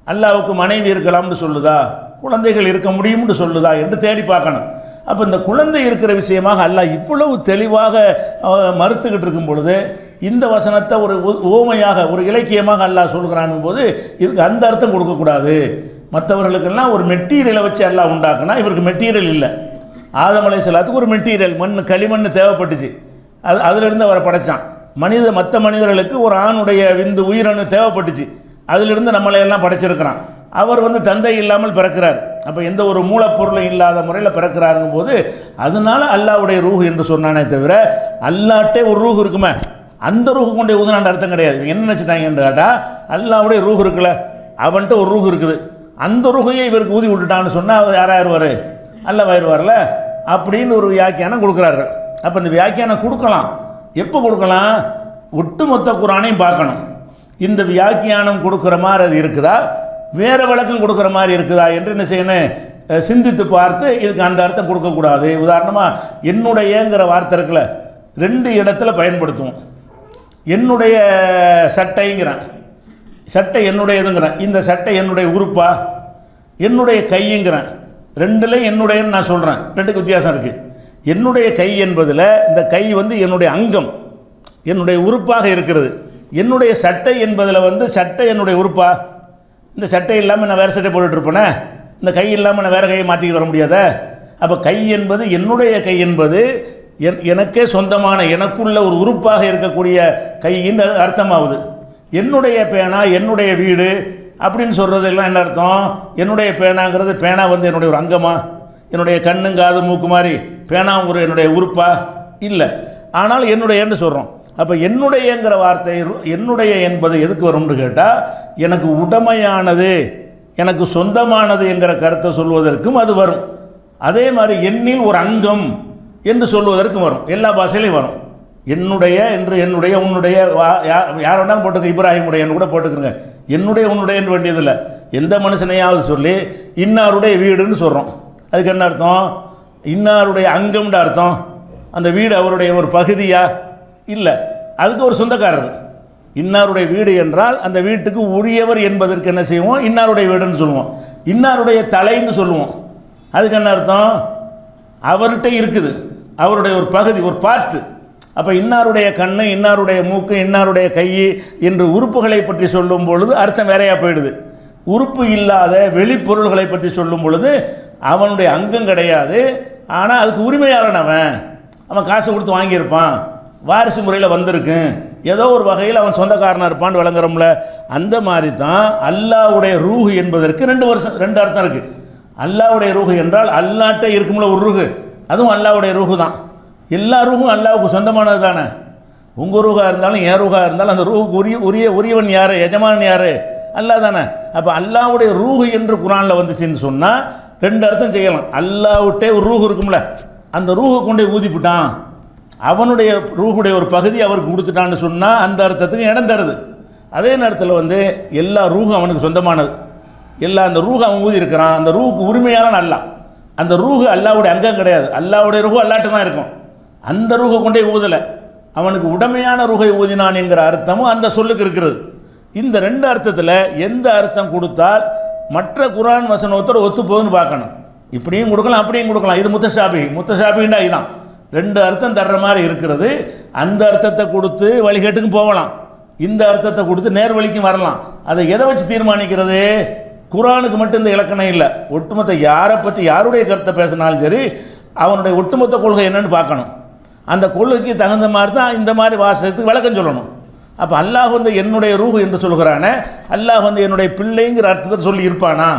அல்லாவுக்கு மனைவி இருக்கலாம்னு சொல்லுதா குழந்தைகள் இருக்க முடியும்னு சொல்லுதா என்று தேடி பார்க்கணும் அப்போ இந்த குழந்தை இருக்கிற விஷயமாக அல்லாஹ் இவ்வளவு தெளிவாக அஹ், மறுத்துக்கிட்டு இருக்கும் பொழுது இந்த வசனத்தை ஒரு உ- உவமையாக ஒரு இலக்கியமாக அல்லாஹ் சொல்கிறான் போது இதுக்கு அந்த அர்த்தம் கொடுக்கக்கூடாது மற்றவர்களுக்கெல்லாம் ஒரு மெட்டீரியலை வச்சு அல்லாஹ் உண்டாக்குனா இவருக்கு மெட்டீரியல் இல்லை ஆதம் அலைஹிஸ்ஸலாத்துக்கு ஒரு மெட்டீரியல் மண் களிமண் தேவைப்பட்டுச்சு அது அதிலிருந்து அவரை படைச்சான் மனித மற்ற மனிதர்களுக்கு ஒரு ஆணுடைய விந்து உயிரணு தேவைப்பட்டுச்சு அதிலிருந்து நம்மளை எல்லாம் படைச்சிருக்கிறான் அவர் வந்து தந்தை இல்லாமல் பிறக்கிறார் அப்போ எந்த ஒரு மூலப்பொருளும் இல்லாத முறையில் பிறக்கிறாருங்கும் போது அதனால அல்லாவுடைய ரூஹ் என்று சொன்னானே தவிர அல்லாட்டே ஒரு ரூஹ் இருக்குமே அந்த ரூஹு கொண்டே ஊதுனான்ற அர்த்தம் கிடையாது இவங்க என்ன நினச்சிட்டாங்கன்னு கேட்டால் அல்லாவுடைய ரூஹ் இருக்குல்ல அவன்கிட்ட ஒரு ரூஹ் இருக்குது அந்த ரூஹையே இவருக்கு ஊதி விட்டுட்டான்னு சொன்னால் அவர் யாராயிருவார் அல்லவாயிருவார்ல அப்படின்னு ஒரு வியாக்கியானம் கொடுக்குறார்கள் அப்போ இந்த வியாக்கியானம் கொடுக்கலாம் எப்போ கொடுக்கலாம் ஒட்டுமொத்த குரானையும் பார்க்கணும் இந்த வியாக்கியானம் கொடுக்குற மாதிரி அது இருக்குதா வேறு விளக்கம் கொடுக்குற மாதிரி இருக்குதா என்று என்ன செய்யணும் அஹ் சிந்தித்து பார்த்து இதுக்கு அந்த அர்த்தம் கொடுக்கக்கூடாது உதாரணமாக என்னுடையங்கிற வார்த்தை இருக்குல்ல ரெண்டு இடத்துல பயன்படுத்துவோம் என்னுடைய சட்டைங்கிறான் சட்டை என்னுடையதுங்கிறேன் இந்த சட்டை என்னுடைய உறுப்பா என்னுடைய கைங்கிறேன் ரெண்டுல என்னுடையன்னு நான் சொல்கிறேன் ரெண்டுக்கு வித்தியாசம் இருக்குது என்னுடைய கை என்பதில் இந்த கை வந்து என்னுடைய அங்கம் என்னுடைய உறுப்பாக இருக்கிறது என்னுடைய சட்டை என்பதில் வந்து சட்டை என்னுடைய உறுப்பா இந்த சட்டை இல்லாமல் நான் வேறு சட்டை போட்டுட்டு இருப்பேனே இந்த கை இல்லாமல் நான் வேறு கையை மாற்றிக்கிட்டு வர முடியாதா அப்போ கை என்பது என்னுடைய கை என்பது என் எனக்கே சொந்தமான எனக்குள்ள ஒரு உறுப்பாக இருக்கக்கூடிய கையின் அர்த்தமாகுது என்னுடைய பேனா என்னுடைய வீடு அப்படின்னு சொல்கிறதெல்லாம் என்ன அர்த்தம் என்னுடைய பேனாங்கிறது பேனா வந்து என்னுடைய ஒரு அங்கமா என்னுடைய கண்ணு காது மூக்கு மாதிரி பேனா ஒரு என்னுடைய உறுப்பா இல்லை ஆனால் என்னுடையன்னு சொல்கிறோம் அப்போ என்னுடையங்கிற வார்த்தை ரு- என்னுடைய என்பது எதுக்கு வரும்னு கேட்டால் எனக்கு உடமையானது எனக்கு சொந்தமானது என்கிற கருத்தை சொல்வதற்கும் அது வரும் அதே மாதிரி எண்ணில் ஒரு அங்கம் என்று சொல்வதற்கும் வரும் எல்லா பாஷையிலையும் வரும் என்னுடைய என்று என்னுடைய உன்னுடைய வா- யா- யார் வேணாலும் போட்டுக்க இப்ராஹிமுடையன்னு கூட போட்டுக்கிறங்க என்னுடைய உன்னுடையன்னு வேண்டியதில்லை எந்த மனுஷனையாவது சொல்லி இன்னாருடைய வீடுன்னு சொல்கிறோம் அதுக்கு என்ன அர்த்தம் இன்னாருடைய அங்கம்னு அர்த்தம் அந்த வீடு அவருடைய ஒரு பகுதியா இல்லை அதுக்கு ஒரு சொந்தக்காரர் இன்னாருடைய வீடு என்றால் அந்த வீட்டுக்கு உரியவர் என்பதற்கு என்ன செய்வோம் இன்னாருடைய வீடுன்னு சொல்லுவோம் இன்னாருடைய தலைன்னு சொல்லுவோம் அதுக்கு என்ன அர்த்தம் அவர்கிட்ட இருக்குது அவருடைய ஒரு பகுதி ஒரு பார்ட்டு அப்போ இன்னாருடைய கண்ணு இன்னாருடைய மூக்கு இன்னாருடைய கை என்று உறுப்புகளை பற்றி சொல்லும் பொழுது அர்த்தம் வேறையா போயிடுது உறுப்பு இல்லாத வெளிப்பொருள்களை பற்றி சொல்லும் பொழுது அவனுடைய அங்கம் கிடையாது ஆனால் அதுக்கு உரிமையாளன் அவன் அவன் காசு கொடுத்து வாங்கியிருப்பான் வாரிசு முறையில் வந்திருக்கு ஏதோ ஒரு வகையில் அவன் சொந்தக்காரனாக இருப்பான்னு விளங்குறோம்ல அந்த மாதிரி தான் அல்லாவுடைய ரூஹ் என்பதற்கு ரெண்டு வருஷம் ரெண்டு அர்த்தம் இருக்குது அல்லாவுடைய ரூஹு என்றால் அல்லாட்ட இருக்கும்ல ஒரு ரூஹு அதுவும் அல்லாவுடைய ரூஹு தான் எல்லா ரூஹும் அல்லாவுக்கு சொந்தமானது தானே உங்கள் ரூஹாக இருந்தாலும் என் ரூஹாக இருந்தாலும் அந்த ரூஹுக்கு உரிய உரிய உரியவன் யார் எஜமானன் யார் அல்லாஹ் தானே அப்போ அல்லாவுடைய ரூஹு என்று குரானில் வந்துச்சுன்னு சொன்னால் ரெண்டு அர்த்தம் செய்யலாம் அல்லாவிட்டே ஒரு ரூஹு இருக்கும்ல அந்த ரூஹு கொண்டே ஊதிப்புட்டான் அவனுடைய ரூஹுடைய ஒரு பகுதி அவருக்கு கொடுத்துட்டான்னு சொன்னால் அந்த அர்த்தத்துக்கு இடம் தருது அதே நேரத்தில் வந்து எல்லா ரூஹும் அவனுக்கு சொந்தமானது எல்லா அந்த ரூஹ் அவன் ஊதி இருக்கிறான் அந்த ரூஹுக்கு உரிமையாளன் அல்ல அந்த ரூஹு அல்லாவுடைய அங்கம் கிடையாது அல்லாவுடைய ரூஹு அல்லாட்டு தான் இருக்கும் அந்த ரூஹை கொண்டே ஊதலை அவனுக்கு உடமையான ரூஹை ஊதினான் என்கிற அர்த்தமும் அந்த சொல்லுக்கு இருக்கிறது இந்த ரெண்டு அர்த்தத்தில் எந்த அர்த்தம் கொடுத்தால் மற்ற குரான் வசனத்தோட ஒத்து போகுதுன்னு பார்க்கணும் இப்படியும் கொடுக்கலாம் அப்படியும் கொடுக்கலாம் இது முத்தசாபி முத்தசாபின்னா இதுதான் ரெண்டு அர்த்தம் தர்ற மாதிரி இருக்கிறது அந்த அர்த்தத்தை கொடுத்து வழிகேட்டுக்கும் போகலாம் இந்த அர்த்தத்தை கொடுத்து நேர்வழிக்கும் வரலாம் அதை எதை வச்சு தீர்மானிக்கிறது குரானுக்கு மட்டும் இந்த இலக்கணம் இல்லை ஒட்டுமொத்த யாரை பற்றி யாருடைய கருத்தை பேசினாலும் சரி அவனுடைய ஒட்டுமொத்த கொள்கை என்னன்னு பார்க்கணும் அந்த கொள்கைக்கு தகுந்த மாதிரி தான் இந்த மாதிரி வாசகத்துக்கு விளக்கம் சொல்லணும் அப்போ அல்லாஹ் வந்து என்னுடைய ரூஹு என்று சொல்கிறானே அல்லாஹ் வந்து என்னுடைய பிள்ளைங்கிற அர்த்தத்தை சொல்லி இருப்பானா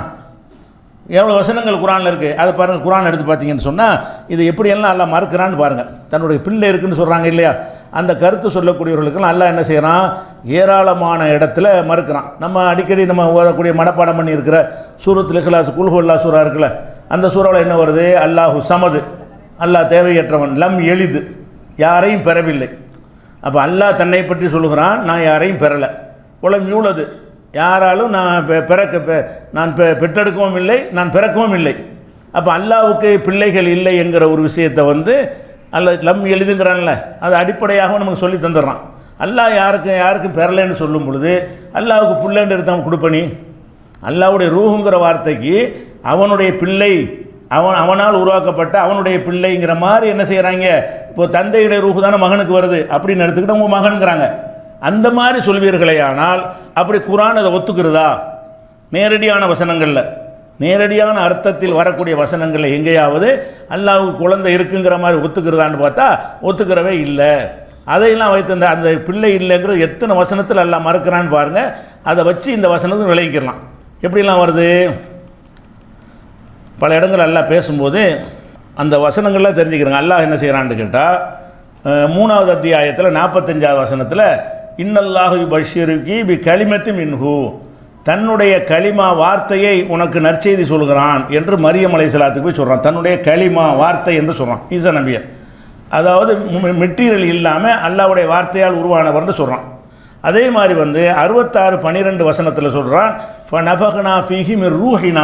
எவ்வளோ வசனங்கள் குரானில் இருக்குது அதை பாருங்கள் குரான் எடுத்து பார்த்தீங்கன்னு சொன்னால் இது எப்படியெல்லாம் அல்லாஹ் மறுக்கிறான்னு பாருங்கள் தன்னுடைய பிள்ளை இருக்குன்னு சொல்கிறாங்க இல்லையா அந்த கருத்து சொல்லக்கூடியவர்களுக்கெல்லாம் அல்லாஹ் என்ன செய்கிறான் ஏராளமான இடத்துல மறுக்கிறான் நம்ம அடிக்கடி நம்ம ஓதக்கூடிய மனப்பாடம் பண்ணி இருக்கிற சூரத்தில் இഖ്ലാஸ் குல்ஹுல்லா சூரா இருக்குல்ல அந்த சூறாவில் என்ன வருது அல்லாஹு சமது அல்லாஹ் தேவையற்றவன் லம் எளிது யாரையும் பெறவில்லை அப்போ அல்லாஹ் தன்னை பற்றி சொல்லுகிறான் நான் யாரையும் பெறலை உலம் யூளது யாராலும் நான் பெ- பிறக்க பெ- நான் பெ- பெற்றெடுக்கவும் இல்லை நான் பிறக்கவும் இல்லை அப்போ அல்லாவுக்கு பிள்ளைகள் இல்லை என்கிற ஒரு விஷயத்தை வந்து அல்ல லம் எழுதுங்கிறான்ல அது அடிப்படையாக நமக்கு சொல்லி தந்துடுறான் அல்லாஹ் யாருக்கு யாருக்கும் பெறலைன்னு சொல்லும் பொழுது அல்லாவுக்கு பிள்ளைன்னு எடுத்து அவன் கொடுப்பனி அல்லாவுடைய ரூஹுங்கிற வார்த்தைக்கு அவனுடைய பிள்ளை அவன் அவனால் உருவாக்கப்பட்ட அவனுடைய பிள்ளைங்கிற மாதிரி என்ன செய்கிறாங்க இப்போ தந்தையுடைய ரூஹு தானே மகனுக்கு வருது அப்படின்னு எடுத்துக்கிட்டு உங்கள் மகனுங்கிறாங்க அந்த மாதிரி சொல்வீர்களே ஆனால் அப்படி குரான் அதை ஒத்துக்கிறதா நேரடியான வசனங்களில் நேரடியான அர்த்தத்தில் வரக்கூடிய வசனங்களில் எங்கேயாவது அல்லாவுக்கு குழந்தை இருக்குங்கிற மாதிரி ஒத்துக்கிறதான்னு பார்த்தா ஒத்துக்கிறவே இல்லை அதையெல்லாம் வைத்து அந்த அந்த பிள்ளை இல்லைங்கிறது எத்தனை வசனத்தில் எல்லாம் மறுக்கிறான்னு பாருங்கள் அதை வச்சு இந்த வசனத்தை விளங்கிக்கலாம் எப்படிலாம் வருது பல இடங்கள் அல்லாஹ் பேசும்போது அந்த வசனங்கள்லாம் தெரிஞ்சுக்கிறாங்க அல்லாஹ் என்ன செய்கிறான்னு கேட்டால் மூணாவது அத்தியாயத்தில் நாற்பத்தஞ்சாவது வசனத்தில் இன்னல்லாஹு பஷீருக்கி பி களிமத்து மின்ஹு தன்னுடைய களிமா வார்த்தையை உனக்கு நற்செய்தி சொல்கிறான் என்று மரியம் அலைசலாத்துக்கு போய் சொல்கிறான் தன்னுடைய களிமா வார்த்தை என்று சொல்கிறான் ஈசா நபியர் அதாவது மெட்டீரியல் இல்லாமல் அல்லாவுடைய வார்த்தையால் உருவானவர்னு சொல்கிறான் அதே மாதிரி வந்து அறுபத்தாறு பன்னிரெண்டு வசனத்தில் சொல்கிறான் நபகனா ஃபிஹி மிர் ரூஹினா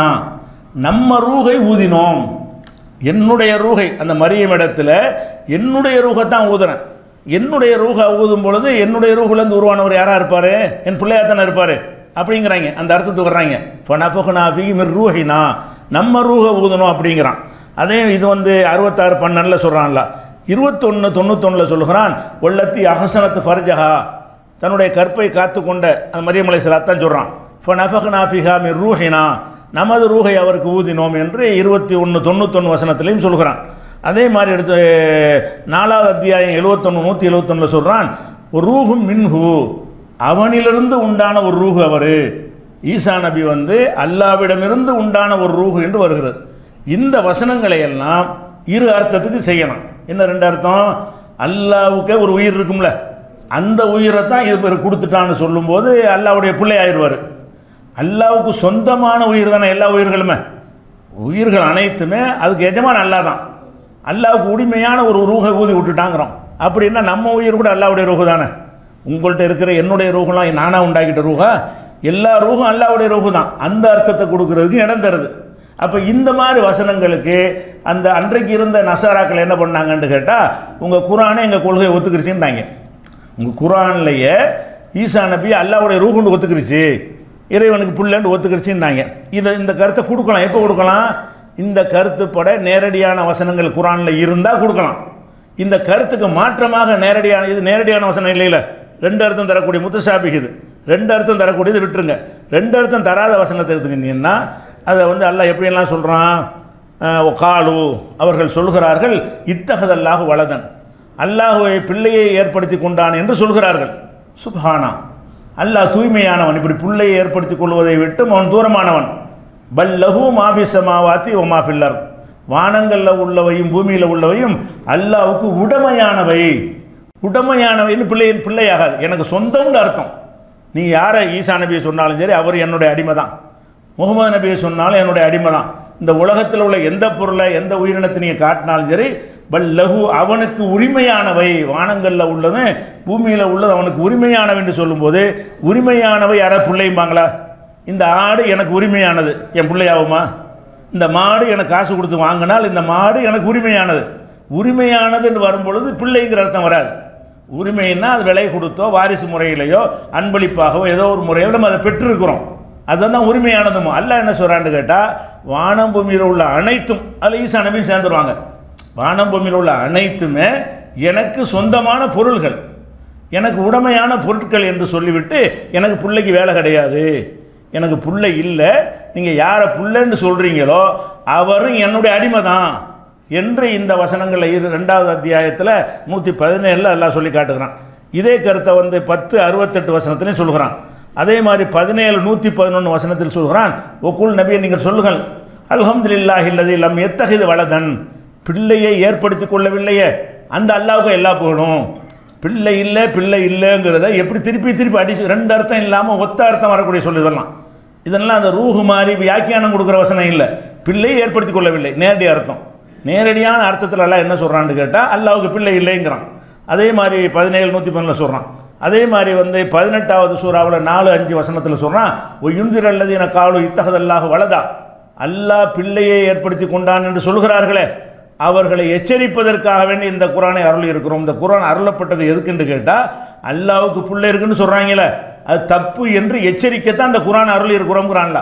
நம்ம ரூகை ஊதினோம் என்னுடைய ரூகை அந்த மரியம் இடத்துல என்னுடைய ரூகைத்தான் ஊதுறேன் என்னுடைய ரூகை ஊதும் பொழுது என்னுடைய ரூகுலேருந்து உருவானவர் யாராக இருப்பார் என் பிள்ளையாக தானே இருப்பார் அப்படிங்கிறாங்க அந்த அர்த்தத்துக்கு வர்றாங்க இப்போ நஃபகுனா ஃபி மிர் ரூஹினா நம்ம ரூகை ஊதணும் அப்படிங்கிறான் அதே இது வந்து அறுபத்தாறு பன்னெண்டில் சொல்கிறான்ல இருபத்தொன்று தொண்ணூத்தொன்னில் சொல்கிறான் ஒல்லத்தி அகசனத்து ஃபர்ஜஹா தன்னுடைய கற்பை காத்து கொண்ட அந்த மரியமலை சிலாத்தான் சொல்கிறான் இப்போ நஃபகுனா ஃபிஹா மிர் ரூஹினா நமது ரூகை அவருக்கு ஊதினோம் என்று இருபத்தி ஒன்று தொண்ணூத்தொன்று வசனத்திலையும் சொல்கிறான் அதே மாதிரி எடுத்து நாலாவது அத்தியாயம் எழுவத்தொன்று நூற்றி எழுவத்தொன்னில் சொல்கிறான் ஒரு ரூஹும் மின்ஹு அவனிலிருந்து உண்டான ஒரு ரூஹு அவர் ஈசா நபி வந்து அல்லாவிடமிருந்து உண்டான ஒரு ரூஹு என்று வருகிறது இந்த வசனங்களை எல்லாம் இரு அர்த்தத்துக்கு செய்யணும் என்ன ரெண்டு அர்த்தம் அல்லாவுக்கே ஒரு உயிர் இருக்கும்ல அந்த உயிரை தான் இது பேர் கொடுத்துட்டான்னு சொல்லும்போது அல்லாவுடைய பிள்ளை ஆயிடுவார் அல்லாவுக்கு சொந்தமான உயிர் தானே எல்லா உயிர்களுமே உயிர்கள் அனைத்துமே அதுக்கு எஜமான அல்லா தான் அல்லாவுக்கு உரிமையான ஒரு ரூகை ஊதி விட்டுட்டாங்கிறோம் அப்படின்னா நம்ம உயிர் கூட அல்லாவுடைய ரூஹு தானே உங்கள்கிட்ட இருக்கிற என்னுடைய ரூகெலாம் நானாக உண்டாக்கிட்ட ரூகா எல்லா ரூகும் அல்லாவுடைய ரூஹு தான் அந்த அர்த்தத்தை கொடுக்கறதுக்கு இடம் தருது அப்போ இந்த மாதிரி வசனங்களுக்கு அந்த அன்றைக்கு இருந்த நசாராக்கள் என்ன பண்ணாங்கன்னு கேட்டால் உங்கள் குரானே எங்கள் கொள்கையை ஒத்துக்கிருச்சுன்றாங்க உங்கள் குரான்லையே ஈசா நபி அல்லாவுடைய ரூகுண்டு ஒத்துக்கிருச்சு இறைவனுக்கு புள்ளன்னு ஒத்துக்கிடுச்சுன்னாங்க இதை இந்த கருத்தை கொடுக்கலாம் எப்போ கொடுக்கலாம் இந்த கருத்துப்பட நேரடியான வசனங்கள் குரானில் இருந்தால் கொடுக்கலாம் இந்த கருத்துக்கு மாற்றமாக நேரடியான இது நேரடியான வசனம் இல்லைல்ல ரெண்டு அர்த்தம் தரக்கூடிய முத்தசாபிக்கு இது ரெண்டு அர்த்தம் தரக்கூடியது விட்டுருங்க ரெண்டு அர்த்தம் தராத வசனத்தை எடுத்துக்கிட்டீங்கன்னா அதை வந்து அல்லாஹ் எப்படியெல்லாம் சொல்கிறான் காலு அவர்கள் சொல்கிறார்கள் இத்தகதல்லாக வலதன் அல்லாஹுவை பிள்ளையை ஏற்படுத்தி கொண்டான் என்று சொல்கிறார்கள் சுப்ஹானா அல்லாஹ் தூய்மையானவன் இப்படி பிள்ளையை ஏற்படுத்திக் கொள்வதை விட்டு அவன் தூரமானவன் பல் லஹு மாஃபிசமாவாத்தி ஒமா ஃபில்லர் வானங்களில் உள்ளவையும் பூமியில் உள்ளவையும் அல்லாவுக்கு உடமையானவை உடமையானவைன்னு பிள்ளையின் பிள்ளையாகாது எனக்கு சொந்தம்னு அர்த்தம் நீ யாரை ஈசா நபியை சொன்னாலும் சரி அவர் என்னுடைய அடிமை தான் முகமது நபியை சொன்னாலும் என்னுடைய அடிமை தான் இந்த உலகத்தில் உள்ள எந்த பொருளை எந்த உயிரினத்தை நீங்கள் காட்டினாலும் சரி பல் லகு அவனுக்கு உரிமையானவை வானங்களில் உள்ளது பூமியில் உள்ளது அவனுக்கு உரிமையானவை என்று சொல்லும்போது உரிமையானவை யாரா பிள்ளையும்பாங்களா இந்த ஆடு எனக்கு உரிமையானது என் பிள்ளையாகுமா இந்த மாடு எனக்கு காசு கொடுத்து வாங்கினால் இந்த மாடு எனக்கு உரிமையானது உரிமையானது என்று வரும்பொழுது பிள்ளைங்கிற அர்த்தம் வராது உரிமைன்னா அது விலை கொடுத்தோ வாரிசு முறையிலையோ அன்பளிப்பாகவோ ஏதோ ஒரு முறையோ நம்ம அதை பெற்றிருக்கிறோம் அதுதான் உரிமையானதுமோ அல்ல என்ன சொல்கிறான்னு கேட்டால் வானம் பூமியில் உள்ள அனைத்தும் அதில் ஈசா நபியும் சேர்ந்துருவாங்க வானம் பூமியில் உள்ள அனைத்துமே எனக்கு சொந்தமான பொருள்கள் எனக்கு உடமையான பொருட்கள் என்று சொல்லிவிட்டு எனக்கு பிள்ளைக்கு வேலை கிடையாது எனக்கு பிள்ளை இல்லை நீங்கள் யாரை புள்ளைன்னு சொல்கிறீங்களோ அவரும் என்னுடைய அடிமை தான் என்று இந்த வசனங்களில் இரு ரெண்டாவது அத்தியாயத்தில் நூற்றி பதினேழில் எல்லாம் சொல்லி காட்டுகிறான் இதே கருத்தை வந்து பத்து அறுபத்தெட்டு வசனத்திலையும் சொல்கிறான் அதே மாதிரி பதினேழு நூற்றி பதினொன்று வசனத்தில் சொல்கிறான் ஒக்குள் நபியை நீங்கள் சொல்லுங்கள் அல்ஹம்துலில்லாஹி இல்லதி லம் எத்தகைது வலதன் பிள்ளையை ஏற்படுத்தி கொள்ளவில்லையே அந்த அல்லாவுக்கு எல்லா போகணும் பிள்ளை இல்லை பிள்ளை இல்லைங்கிறத எப்படி திருப்பி திருப்பி அடிச்சு ரெண்டு அர்த்தம் இல்லாமல் ஒத்த அர்த்தம் வரக்கூடிய சொல்லி இதெல்லாம் இதெல்லாம் அந்த ரூஹு மாதிரி வியாக்கியானம் கொடுக்குற வசனம் இல்லை பிள்ளையை ஏற்படுத்தி கொள்ளவில்லை நேரடி அர்த்தம் நேரடியான அர்த்தத்தில் எல்லாம் என்ன சொல்கிறான்னு கேட்டால் அல்லாவுக்கு பிள்ளை இல்லைங்கிறான் அதே மாதிரி பதினேழு நூற்றி பன்னில் சொல்கிறான் அதே மாதிரி வந்து பதினெட்டாவது சூறாவில் நாலு அஞ்சு வசனத்தில் சொல்கிறான் ஒ யுந்திர் அல்லது என காலு இத்தகதல்லாக வலதா அல்லாஹ் பிள்ளையை ஏற்படுத்தி கொண்டான் என்று சொல்கிறார்களே அவர்களை எச்சரிப்பதற்காக வேண்டி இந்த குரானை அருள் இருக்கிறோம் இந்த குரான் அருளப்பட்டது எதுக்குன்னு கேட்டால் அல்லாவுக்கு பிள்ளை இருக்குன்னு சொல்கிறாங்களே அது தப்பு என்று எச்சரிக்கத்தான் இந்த குரான் அருள் இருக்கிறோங்கிறான்ல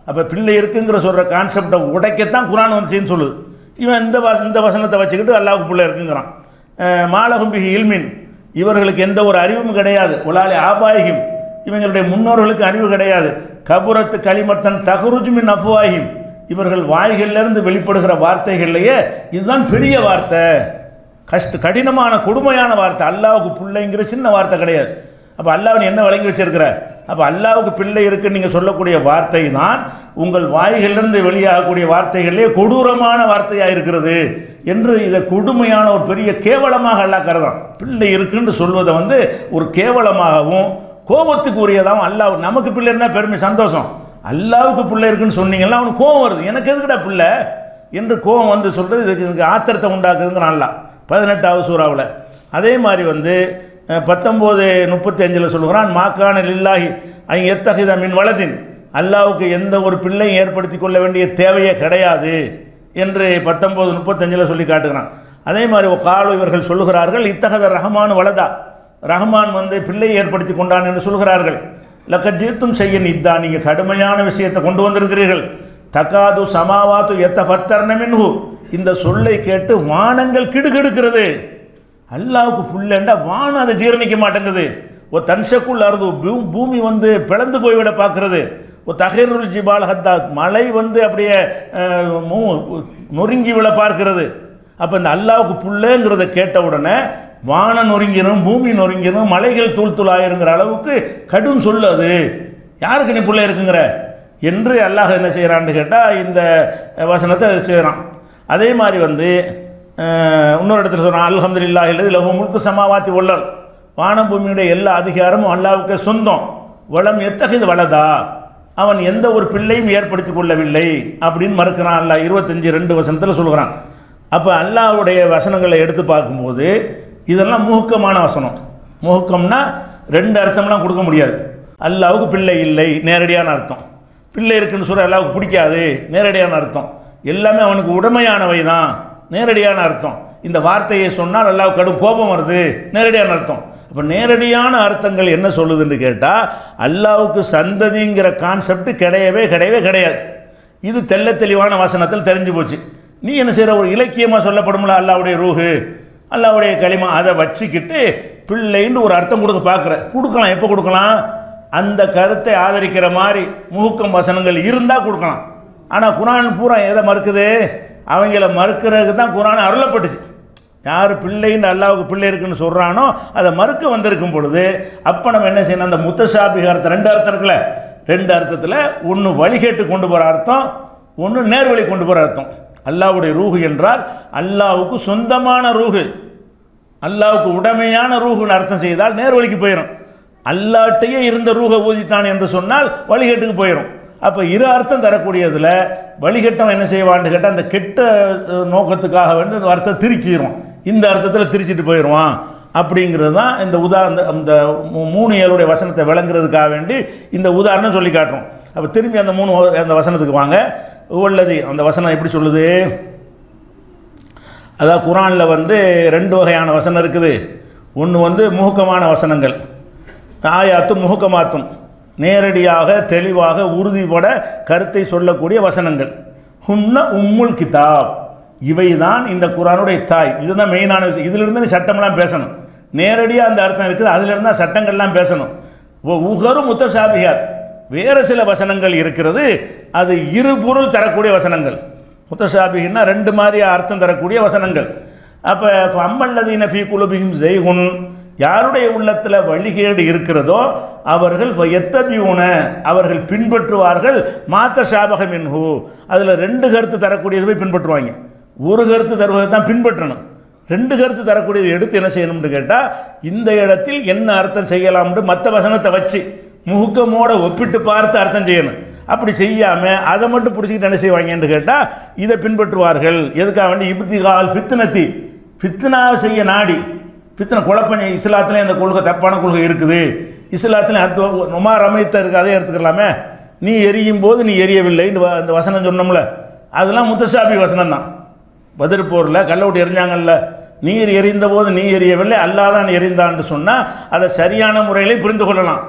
அப்போ பிள்ளை இருக்குங்கிற சொல்கிற கான்செப்டை உடைக்கத்தான் குரான் வந்து செய்யு சொல்லுது இவன் இந்த வச இந்த வசனத்தை வச்சுக்கிட்டு அல்லாவுக்கு பிள்ளை இருக்குங்கிறான் மாலகும்பிகி இல்மின் இவர்களுக்கு எந்த ஒரு அறிவும் கிடையாது உலாலி ஆபாயிகும் இவங்களுடைய முன்னோர்களுக்கு அறிவு கிடையாது கபுரத்து களிமத்தன் தகுருஜுமின் அஃப்வாஹிம் இவர்கள் வாய்களிலிருந்து வெளிப்படுகிற வார்த்தைகள்லையே இதுதான் பெரிய வார்த்தை கஷ்ட கடினமான கொடுமையான வார்த்தை அல்லாவுக்கு பிள்ளைங்கிற சின்ன வார்த்தை கிடையாது அப்போ அல்லாஹ் நீ என்ன வழங்கி வச்சிருக்கிற அப்போ அல்லாவுக்கு பிள்ளை இருக்குன்னு நீங்கள் சொல்லக்கூடிய வார்த்தை தான் உங்கள் வாய்களிலிருந்து வெளியாகக்கூடிய வார்த்தைகளிலே கொடூரமான வார்த்தையாக இருக்கிறது என்று இதை கொடுமையான ஒரு பெரிய கேவலமாக அல்லாஹ் கருதான் பிள்ளை இருக்குன்னு சொல்வதை வந்து ஒரு கேவலமாகவும் கோபத்துக்கு உரியதாகவும் அல்லாஹ் நமக்கு பிள்ளை இருந்தால் பெருமை சந்தோஷம் அல்லாவுக்கு பிள்ளை இருக்குன்னு சொன்னீங்கன்னா அவனுக்கு கோபம் வருது எனக்கு எதுக்குடா பிள்ளை என்று கோபம் வந்து சொல்கிறது இதுக்கு இதுக்கு ஆத்திரத்தை உண்டாக்குதுங்கிற அல்லா பதினெட்டாவது சூறாவில் அதே மாதிரி வந்து அஹ், பத்தொம்போது முப்பத்தி அஞ்சில் சொல்லுகிறான் மாக்கான லில்லாஹி அவங்க எத்தகைத மின் வலதின் அல்லாவுக்கு எந்த ஒரு பிள்ளையும் ஏற்படுத்தி கொள்ள வேண்டிய தேவையே கிடையாது என்று பத்தொம்போது முப்பத்தஞ்சில் சொல்லி காட்டுகிறான் அதே மாதிரி காலு இவர்கள் சொல்லுகிறார்கள் இத்தகத ரஹமான் வலதா ரஹ்மான் வந்து பிள்ளையை ஏற்படுத்தி கொண்டான் என்று சொல்கிறார்கள் லக்கஜீத்தும் செய்ய நித்தா நீங்கள் கடுமையான விஷயத்தை கொண்டு வந்திருக்கிறீர்கள் தக்காது சமாவாத்து எத்த ஃபத்தர்னமின்ஹு இந்த சொல்லை கேட்டு வானங்கள் கிடுகிடுக்கிறது அல்லாவுக்கு புள்ளண்டா வானம் அதை ஜீரணிக்க மாட்டேங்குது ஒரு தன்சக்குள் அறுது பூ- பூமி வந்து பிளந்து போய்விட பார்க்கிறது ஒரு தகைருள் ஜிபால் ஹத்தா மலை வந்து அப்படியே அஹ், மூ- நொறுங்கி விழ பார்க்கிறது அப்போ இந்த அல்லாவுக்கு புள்ளங்கிறத கேட்ட உடனே வானம் நொறுங்கிரும் பூமி நொறுங்கிரும் மலைகள் தூள் தூளாயிருங்கிற அளவுக்கு கடும் சொல்லு அது யாருக்கு நீ புள்ள இருக்குங்கிற என்று அல்லாஹ் என்ன செய்கிறான்னு கேட்டால் இந்த வசனத்தை செய்கிறான் அதே மாதிரி வந்து அஹ், இன்னொரு இடத்துல சொல்கிறான் அல்ஹம்துலில்லா இல்லது லகு முழுக்க சமாவாத்தி உள்ளல் வானம் பூமியுடைய எல்லா அதிகாரமும் அல்லாவுக்கு சொந்தம் வளம் எத்தகையது வளதா அவன் எந்த ஒரு பிள்ளையும் ஏற்படுத்தி கொள்ளவில்லை அப்படின்னு மறுக்கிறான் அல்லாஹ் இருபத்தஞ்சி ரெண்டு வசனத்தில் சொல்கிறான் அப்போ அல்லாஹ்வுடைய வசனங்களை எடுத்து பார்க்கும்போது இதெல்லாம் முகக்கமான வசனம் முகக்கம்னா ரெண்டு அர்த்தம்லாம் கொடுக்க முடியாது அல்லாவுக்கு பிள்ளை இல்லை நேரடியான அர்த்தம் பிள்ளை இருக்குன்னு சொல்ற அல்லாவுக்கு பிடிக்காது நேரடியான அர்த்தம் எல்லாமே அவனுக்கு உடமையானவை தான் நேரடியான அர்த்தம் இந்த வார்த்தையை சொன்னால் அல்லாவுக்கு கடும் கோபம் வருது நேரடியான அர்த்தம் அப்போ நேரடியான அர்த்தங்கள் என்ன சொல்லுதுன்னு கேட்டால் அல்லாவுக்கு சந்ததிங்கிற கான்செப்ட் கிடையவே கிடையவே கிடையாது இது தெள்ள தெளிவான வசனத்தில் தெரிஞ்சு போச்சு நீ என்ன செய்கிற ஒரு இலக்கியமாக சொல்லப்படும்ல அல்லாவுடைய ரூஹு அல்லாவுடைய களிமா அதை வச்சுக்கிட்டு பிள்ளைன்னு ஒரு அர்த்தம் கொடுக்க பார்க்குற கொடுக்கலாம் எப்போ கொடுக்கலாம் அந்த கருத்தை ஆதரிக்கிற மாதிரி முகுக்கம் வசனங்கள் இருந்தால் கொடுக்கலாம் ஆனால் குரான் பூரா எதை மறுக்குது அவங்கள மறுக்கிறதுக்கு தான் குரான் அருளப்பட்டுச்சு யார் பிள்ளைன்னு அல்லாவுக்கு பிள்ளை இருக்குன்னு சொல்கிறானோ அதை மறுக்க வந்திருக்கும் பொழுது அப்போ நம்ம என்ன செய்யணும் அந்த முத்தசாபிகாரத்தை ரெண்டு அர்த்தம் இருக்குல்ல ரெண்டு அர்த்தத்தில் ஒன்று வழிகேட்டு கொண்டு போகிற அர்த்தம் ஒன்று நேர்வழி கொண்டு போகிற அர்த்தம் அல்லாவுடைய ரூஹு என்றால் அல்லாவுக்கு சொந்தமான ரூஹு அல்லாவுக்கு உடமையான ரூஹுன்னு அர்த்தம் செய்தால் நேர்வழிக்கு போயிடும் அல்லாட்டையே இருந்த ரூஹை ஊதிட்டான் என்று சொன்னால் வழிகேட்டுக்கு போயிடும் அப்போ இரு அர்த்தம் தரக்கூடியதில் வழிகட்டம் என்ன செய்வான்னு கேட்டால் அந்த கெட்ட அஹ், நோக்கத்துக்காக வந்து அந்த அர்த்தம் திரிச்சிடும் இந்த அர்த்தத்தில் திரிச்சிட்டு போயிடுவான் அப்படிங்கிறது தான் இந்த உதா இந்த அந்த மூ- மூணு ஏழுடைய வசனத்தை விளங்குறதுக்காக வேண்டி இந்த உதாரணம் சொல்லி காட்டுறோம் அப்போ திரும்பி அந்த மூணு வ- அந்த வசனத்துக்கு வாங்க உள்ளது அந்த வசனம் எப்படி சொல்லுது அதாவது குரானில் வந்து ரெண்டு வகையான வசனம் இருக்குது ஒன்று வந்து முகக்கமான வசனங்கள் ஆயாத்தும் முகக்கமாத்தும் நேரடியாக தெளிவாக உறுதிபட கருத்தை சொல்லக்கூடிய வசனங்கள் ஹுன்ன உம்முல் கிதாப் இவை தான் இந்த குரானுடைய தாய் இதுதான் மெயினான விஷயம் இதிலிருந்து நீ சட்டமெல்லாம் பேசணும் நேரடியாக அந்த அர்த்தம் இருக்குது அதிலிருந்து தான் சட்டங்கள்லாம் பேசணும் ஒ- உகரு முத்தசாபிகார் வேறு சில வசனங்கள் இருக்கிறது அது இரு பொருள் தரக்கூடிய வசனங்கள் முத்தசாபிகின்னா ரெண்டு மாதிரி அர்த்தம் தரக்கூடிய வசனங்கள் அப்போ அம்மல்லதீன ஃபீ குலுபிஹிம் ஜெய்குன் யாருடைய உள்ளத்தில் வழிகேடு இருக்கிறதோ அவர்கள் எத்தபியூன அவர்கள் பின்பற்றுவார்கள் மாத்த சாபகம் என்ஹு அதில் ரெண்டு கருத்து தரக்கூடியது போய் பின்பற்றுவாங்க ஒரு கருத்து தருவதை தான் பின்பற்றணும் ரெண்டு கருத்து தரக்கூடியதை எடுத்து என்ன செய்யணும்னு கேட்டால் இந்த இடத்தில் என்ன அர்த்தம் செய்யலாம்னு மற்ற வசனத்தை வச்சு முகக்கமோட ஒப்பிட்டு பார்த்து அர்த்தம் செய்யணும் அப்படி செய்யாமல் அதை மட்டும் பிடிச்சிக்கிட்டு என்ன செய்வாங்கன்னு கேட்டால் இதை பின்பற்றுவார்கள் எதுக்காக வேண்டி இப்திகால் ஃபித்னத்தி ஃபித்னா செய்ய நாடி ஃபித்ன குழப்பம் இஸ்லாத்துலேயும் இந்த கொள்கை தப்பான கொள்கை இருக்குது இஸ்லாத்துலேயும் அது நொமா ரமைத்த இருக்கு அதே எடுத்துக்கலாமே நீ எரியும் போது நீ எரியவில்லைன்னு வ- அந்த வசனம் சொன்னோம்ல அதெல்லாம் முத்தசாபி வசனம் தான் பதிர் போரில் கல்லவுட்டு எரிஞ்சாங்கல்ல நீர் எரிந்த போது நீ எரியவில்லை அல்லாதான் எரிந்தான்னு சொன்னால் அதை சரியான முறையிலே புரிந்து கொள்ளலாம்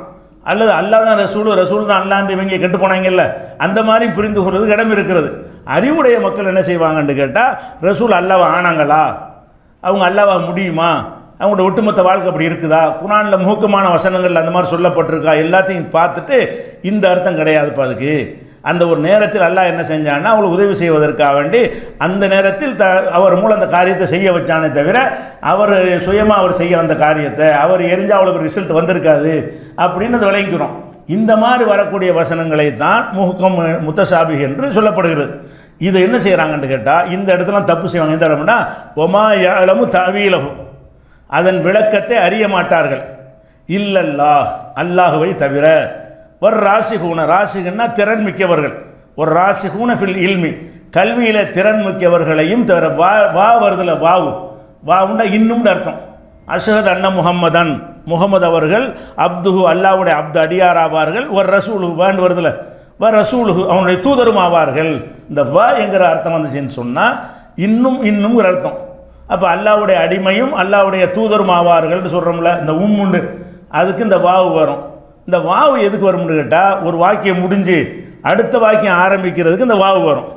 அல்லது அல்லாஹ் தான் ரசூல் ரசூல் தான் அல்லாந்து இவங்க கெட்டு போனாங்கல்ல அந்த மாதிரி புரிந்து கொள்றதுக்கு இடம் இருக்கிறது அறிவுடைய மக்கள் என்ன செய்வாங்கன்னு கேட்டால் ரசூல் அல்லாவை ஆனாங்களா அவங்க அல்லாவா முடியுமா அவங்களோட ஒட்டுமொத்த வாழ்க்கை அப்படி இருக்குதா குரானில் முகக்கமான வசனங்கள் அந்த மாதிரி சொல்லப்பட்டிருக்கா எல்லாத்தையும் பார்த்துட்டு இந்த அர்த்தம் கிடையாதுப்பா அதுக்கு அந்த ஒரு நேரத்தில் அல்லாஹ் என்ன செஞ்சான்னா அவங்களுக்கு உதவி செய்வதற்காக வேண்டி அந்த நேரத்தில் த அவர் மூலம் அந்த காரியத்தை செய்ய வச்சானே தவிர அவர் சுயமாக அவர் செய்ய அந்த காரியத்தை அவர் எரிஞ்சா அவளுக்கு ரிசல்ட் வந்திருக்காது அப்படின்னு அதை விளங்கிக்கிறோம் இந்த மாதிரி வரக்கூடிய வசனங்களை தான் முகக்கம் முத்தசாபி என்று சொல்லப்படுகிறது இதை என்ன செய்கிறாங்கன்னு கேட்டால் இந்த இடத்துல தப்பு செய்வாங்க எந்த இடம்னா ஒமா யாழமு தவீலகும் அதன் விளக்கத்தை அறிய மாட்டார்கள் இல்லல்லாஹ் அல்லாஹுவை தவிர ஒரு ராசிகூன ராசிகன்னா திறன் மிக்கவர்கள் ஒரு ராசிகூன ஃபில் இல்மி கல்வியில் திறன் மிக்கவர்களையும் தவிர வா வா வருதுல வாவு வாவுண்டா இன்னும்னு அர்த்தம் அஷஹத் அண்ண முகம்மதன் முகமது அவர்கள் அப்துஹு அல்லாவுடைய அப்து அடியார் ஆவார்கள் ஒரு ரசூலு வேண்டு வருதுல வ ரசூலுஹு அவனுடைய தூதரும் ஆவார்கள் இந்த வ என்கிற அர்த்தம் வந்துச்சுன்னு சொன்னால் இன்னும் இன்னுங்கிற அர்த்தம் அப்போ அல்லாவுடைய அடிமையும் அல்லாவுடைய தூதரும் ஆவார்கள்னு சொல்கிறோம்ல இந்த உம்முண்டு அதுக்கு இந்த வாவு வரும் இந்த வாவு எதுக்கு வரும்னு கேட்டால் ஒரு வாக்கியம் முடிஞ்சு அடுத்த வாக்கியம் ஆரம்பிக்கிறதுக்கு இந்த வாவு வரும்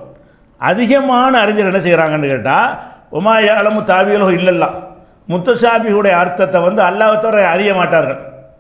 அதிகமான அறிஞர் என்ன செய்கிறாங்கன்னு கேட்டால் உமாயாலமு தாவியலோ இல்லல்லாம் முத்தசாபியுடைய அர்த்தத்தை வந்து அல்லாஹ் தவிர அறிய மாட்டார்கள்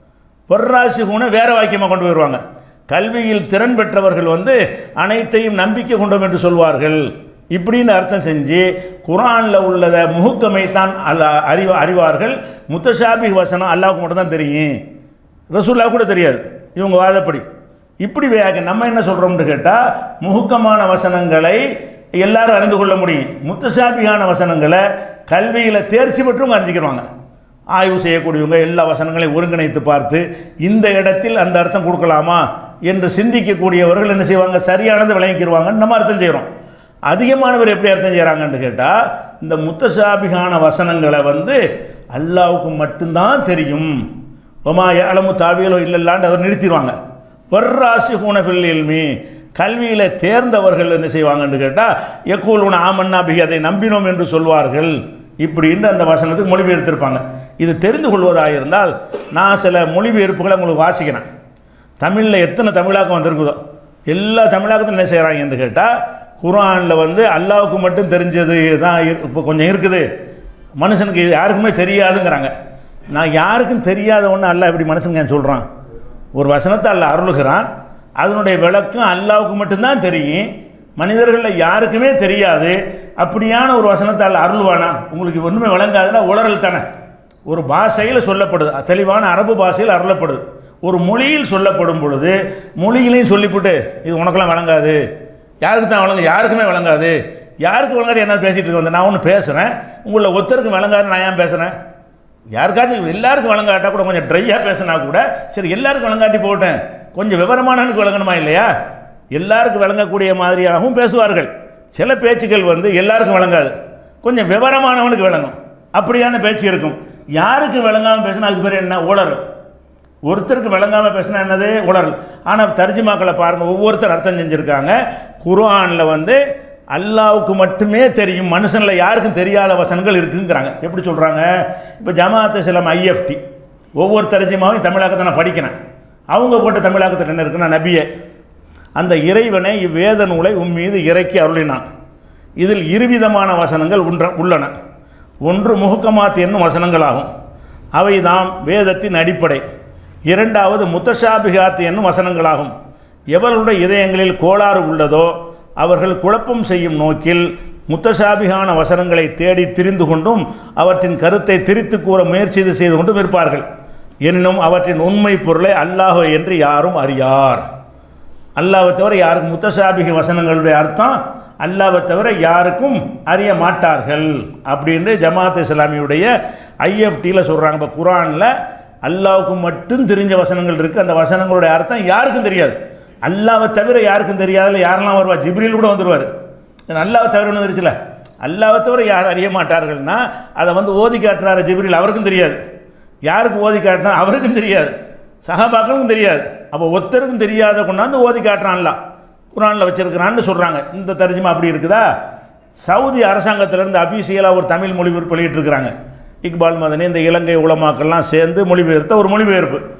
பொர்ராசி குண வேற வாக்கியமாக கொண்டு வருவாங்க கல்வியில் திறன் பெற்றவர்கள் வந்து அனைத்தையும் நம்பிக்கை கொண்டோம் என்று சொல்வார்கள் இப்படின்னு அர்த்தம் செஞ்சு குரானில் உள்ளத முகுக்கமை தான் அல்ல அறிவ அறிவார்கள் முத்தசாபி வசனம் அல்லாவுக்கு மட்டும் தான் தெரியும் ரசூல்லா கூட தெரியாது இவங்க வாதப்படி இப்படி வேக நம்ம என்ன சொல்கிறோம்னு கேட்டால் முகுக்கமான வசனங்களை எல்லாரும் அறிந்து கொள்ள முடியும் முத்தசாபியான வசனங்களை கல்வியில் தேர்ச்சி பெற்றவங்க அறிஞ்சிக்கிறாங்க ஆய்வு செய்யக்கூடியவங்க எல்லா வசனங்களையும் ஒருங்கிணைத்து பார்த்து இந்த இடத்தில் அந்த அர்த்தம் கொடுக்கலாமா என்று சிந்திக்கக்கூடியவர்கள் என்ன செய்வாங்க சரியானதை விளங்கிக்கிடுவாங்கன்னு நம்ம அர்த்தம் செய்கிறோம் அதிகமானவர் எப்படி அர்த்தம் செய்கிறாங்கன்னு கேட்டால் இந்த முத்தசாபிகான வசனங்களை வந்து அல்லாவுக்கு மட்டும்தான் தெரியும் ஒமா ஏழமு தாவியலோ இல்லைல்லான்னு அதை நிறுத்திடுவாங்க வர்ராசி ஹூனஃபில் இல்மி கல்வியில் தேர்ந்தவர்கள் என்ன செய்வாங்கன்னு கேட்டால் எக்கூலுன ஆமன்னா பிகி அதை நம்பினோம் என்று சொல்வார்கள் இப்படின்னு அந்த வசனத்துக்கு மொழிபெயர்த்திருப்பாங்க இது தெரிந்து கொள்வதாக இருந்தால் நான் சில மொழிபெயர்ப்புகளை உங்களுக்கு வாசிக்கிறேன் தமிழில் எத்தனை தமிழாக்கம் வந்திருக்குதோ எல்லா தமிழாக்கத்தையும் என்ன செய்கிறாங்க என்று கேட்டால் குரானில் வந்து அல்லாவுக்கு மட்டும் தெரிஞ்சது தான் இரு- இப்போ கொஞ்சம் இருக்குது மனுஷனுக்கு இது யாருக்குமே தெரியாதுங்கிறாங்க நான் யாருக்கும் தெரியாத ஒன்று அல்லாஹ் இப்படி மனுஷனுங்க சொல்கிறான் ஒரு வசனத்தை அல்லாஹ் அருளுகிறான் அதனுடைய விளக்கம் அல்லாவுக்கு மட்டும்தான் தெரியும் மனிதர்களில் யாருக்குமே தெரியாது அப்படியான ஒரு வசனத்தை அல்லாஹ் அருள்வானா உங்களுக்கு ஒன்றுமே விளங்காதுன்னா உளறல் தானே ஒரு பாஷையில் சொல்லப்படுது தெளிவான அரபு பாஷையில் அருளப்படுது ஒரு மொழியில் சொல்லப்படும் பொழுது மொழியிலையும் சொல்லிவிட்டு இது உனக்கெல்லாம் வழங்காது யாருக்கு தான் வழங்க யாருக்குமே வழங்காது யாருக்கு வழங்காது என்ன பேசிகிட்டு இருக்க வந்து நான் ஒன்று பேசுகிறேன் உங்களில் ஒருத்தருக்கு வழங்காது நான் ஏன் பேசுகிறேன் யாருக்காச்சும் எல்லாருக்கும் வழங்காட்டா கூட கொஞ்சம் ட்ரையாக பேசினா கூட சரி எல்லாருக்கும் வழங்காட்டி போட்டேன் கொஞ்சம் விவரமானவனுக்கு வழங்கணுமா இல்லையா எல்லாருக்கும் வழங்கக்கூடிய மாதிரியாகவும் பேசுவார்கள் சில பேச்சுக்கள் வந்து எல்லாருக்கும் வழங்காது கொஞ்சம் விவரமானவனுக்கு விளங்கும் அப்படியான பேச்சு இருக்கும் யாருக்கு விளங்காமல் பேசினா அதுக்கு பேர் என்ன உளறல் ஒருத்தருக்கு விளங்காமல் பேசினா என்னது உளறல் ஆனால் தர்ஜிமாக்களை பாருங்கள் ஒவ்வொருத்தர் அர்த்தம் செஞ்சுருக்காங்க குர்ஆனில் வந்து அல்லாவுக்கு மட்டுமே தெரியும் மனுஷனில் யாருக்கும் தெரியாத வசனங்கள் இருக்குங்கிறாங்க எப்படி சொல்கிறாங்க இப்போ ஜமாஅத் சிலம் ஐஎஃப்டி ஒவ்வொரு தர்ஜிமாவும் தமிழாக்கத்தை நான் படிக்கிறேன் அவங்க போட்ட தமிழாக்கத்தில் என்ன இருக்குன்னா நபியே அந்த இறைவனை இவ்வேத நூலை உன் மீது இறக்கி அருளினான் இதில் இருவிதமான வசனங்கள் உன்ற உள்ளன ஒன்று முகக்கமாத் என்னும் வசனங்களாகும் அவைதாம் வேதத்தின் அடிப்படை இரண்டாவது முத்தஷாபிகாத் என்னும் வசனங்களாகும் எவர்களுடைய இதயங்களில் கோளாறு உள்ளதோ அவர்கள் குழப்பம் செய்யும் நோக்கில் முத்தஷாபிகான வசனங்களை தேடி திரிந்து கொண்டும் அவற்றின் கருத்தை திரித்து கூற முயற்சி செய்து கொண்டும் இருப்பார்கள் எனினும் அவற்றின் உண்மை பொருளை அல்லாஹ் என்று யாரும் அறியார் அல்லாவை தவிர யாருக்கும் முத்தசாபிக வசனங்களுடைய அர்த்தம் அல்லாவை தவிர யாருக்கும் அறிய மாட்டார்கள் அப்படின்னு ஜமாத் இஸ்லாமியுடைய ஐஎஃப்டியில் சொல்கிறாங்க இப்போ குரானில் அல்லாவுக்கு மட்டும் தெரிஞ்ச வசனங்கள் இருக்குது அந்த வசனங்களுடைய அர்த்தம் யாருக்கும் தெரியாது அல்லாவை தவிர யாருக்கும் தெரியாதுல யாரெல்லாம் வருவா ஜிப்ரீல் கூட வந்துடுவார் அல்லாவை தவிர ஒன்று தெரிச்சுல அல்லாவை தவிர யார் அறிய மாட்டார்கள்னா அதை வந்து ஓதி காட்டுறாரு ஜிப்ரீல் அவருக்கும் தெரியாது யாருக்கு ஓதி காட்டினா அவருக்கும் தெரியாது சகாபாக்களுக்கும் தெரியாது அப்போ ஒருத்தருக்கும் தெரியாத கொண்டாந்து ஓதி காட்டுறான்ல குரானில் வச்சிருக்கிறான்னு சொல்கிறாங்க இந்த தர்ஜுமா அப்படி இருக்குதா சவுதி அரசாங்கத்திலேருந்து அபிஷியலாக ஒரு தமிழ் மொழிபெயர்ப்பு வெளியிட்டிருக்கிறாங்க இக்பால் மதனி இந்த இலங்கை உலமாக்கள்லாம் சேர்ந்து மொழிபெயர்த்த ஒரு மொழிபெயர்ப்பு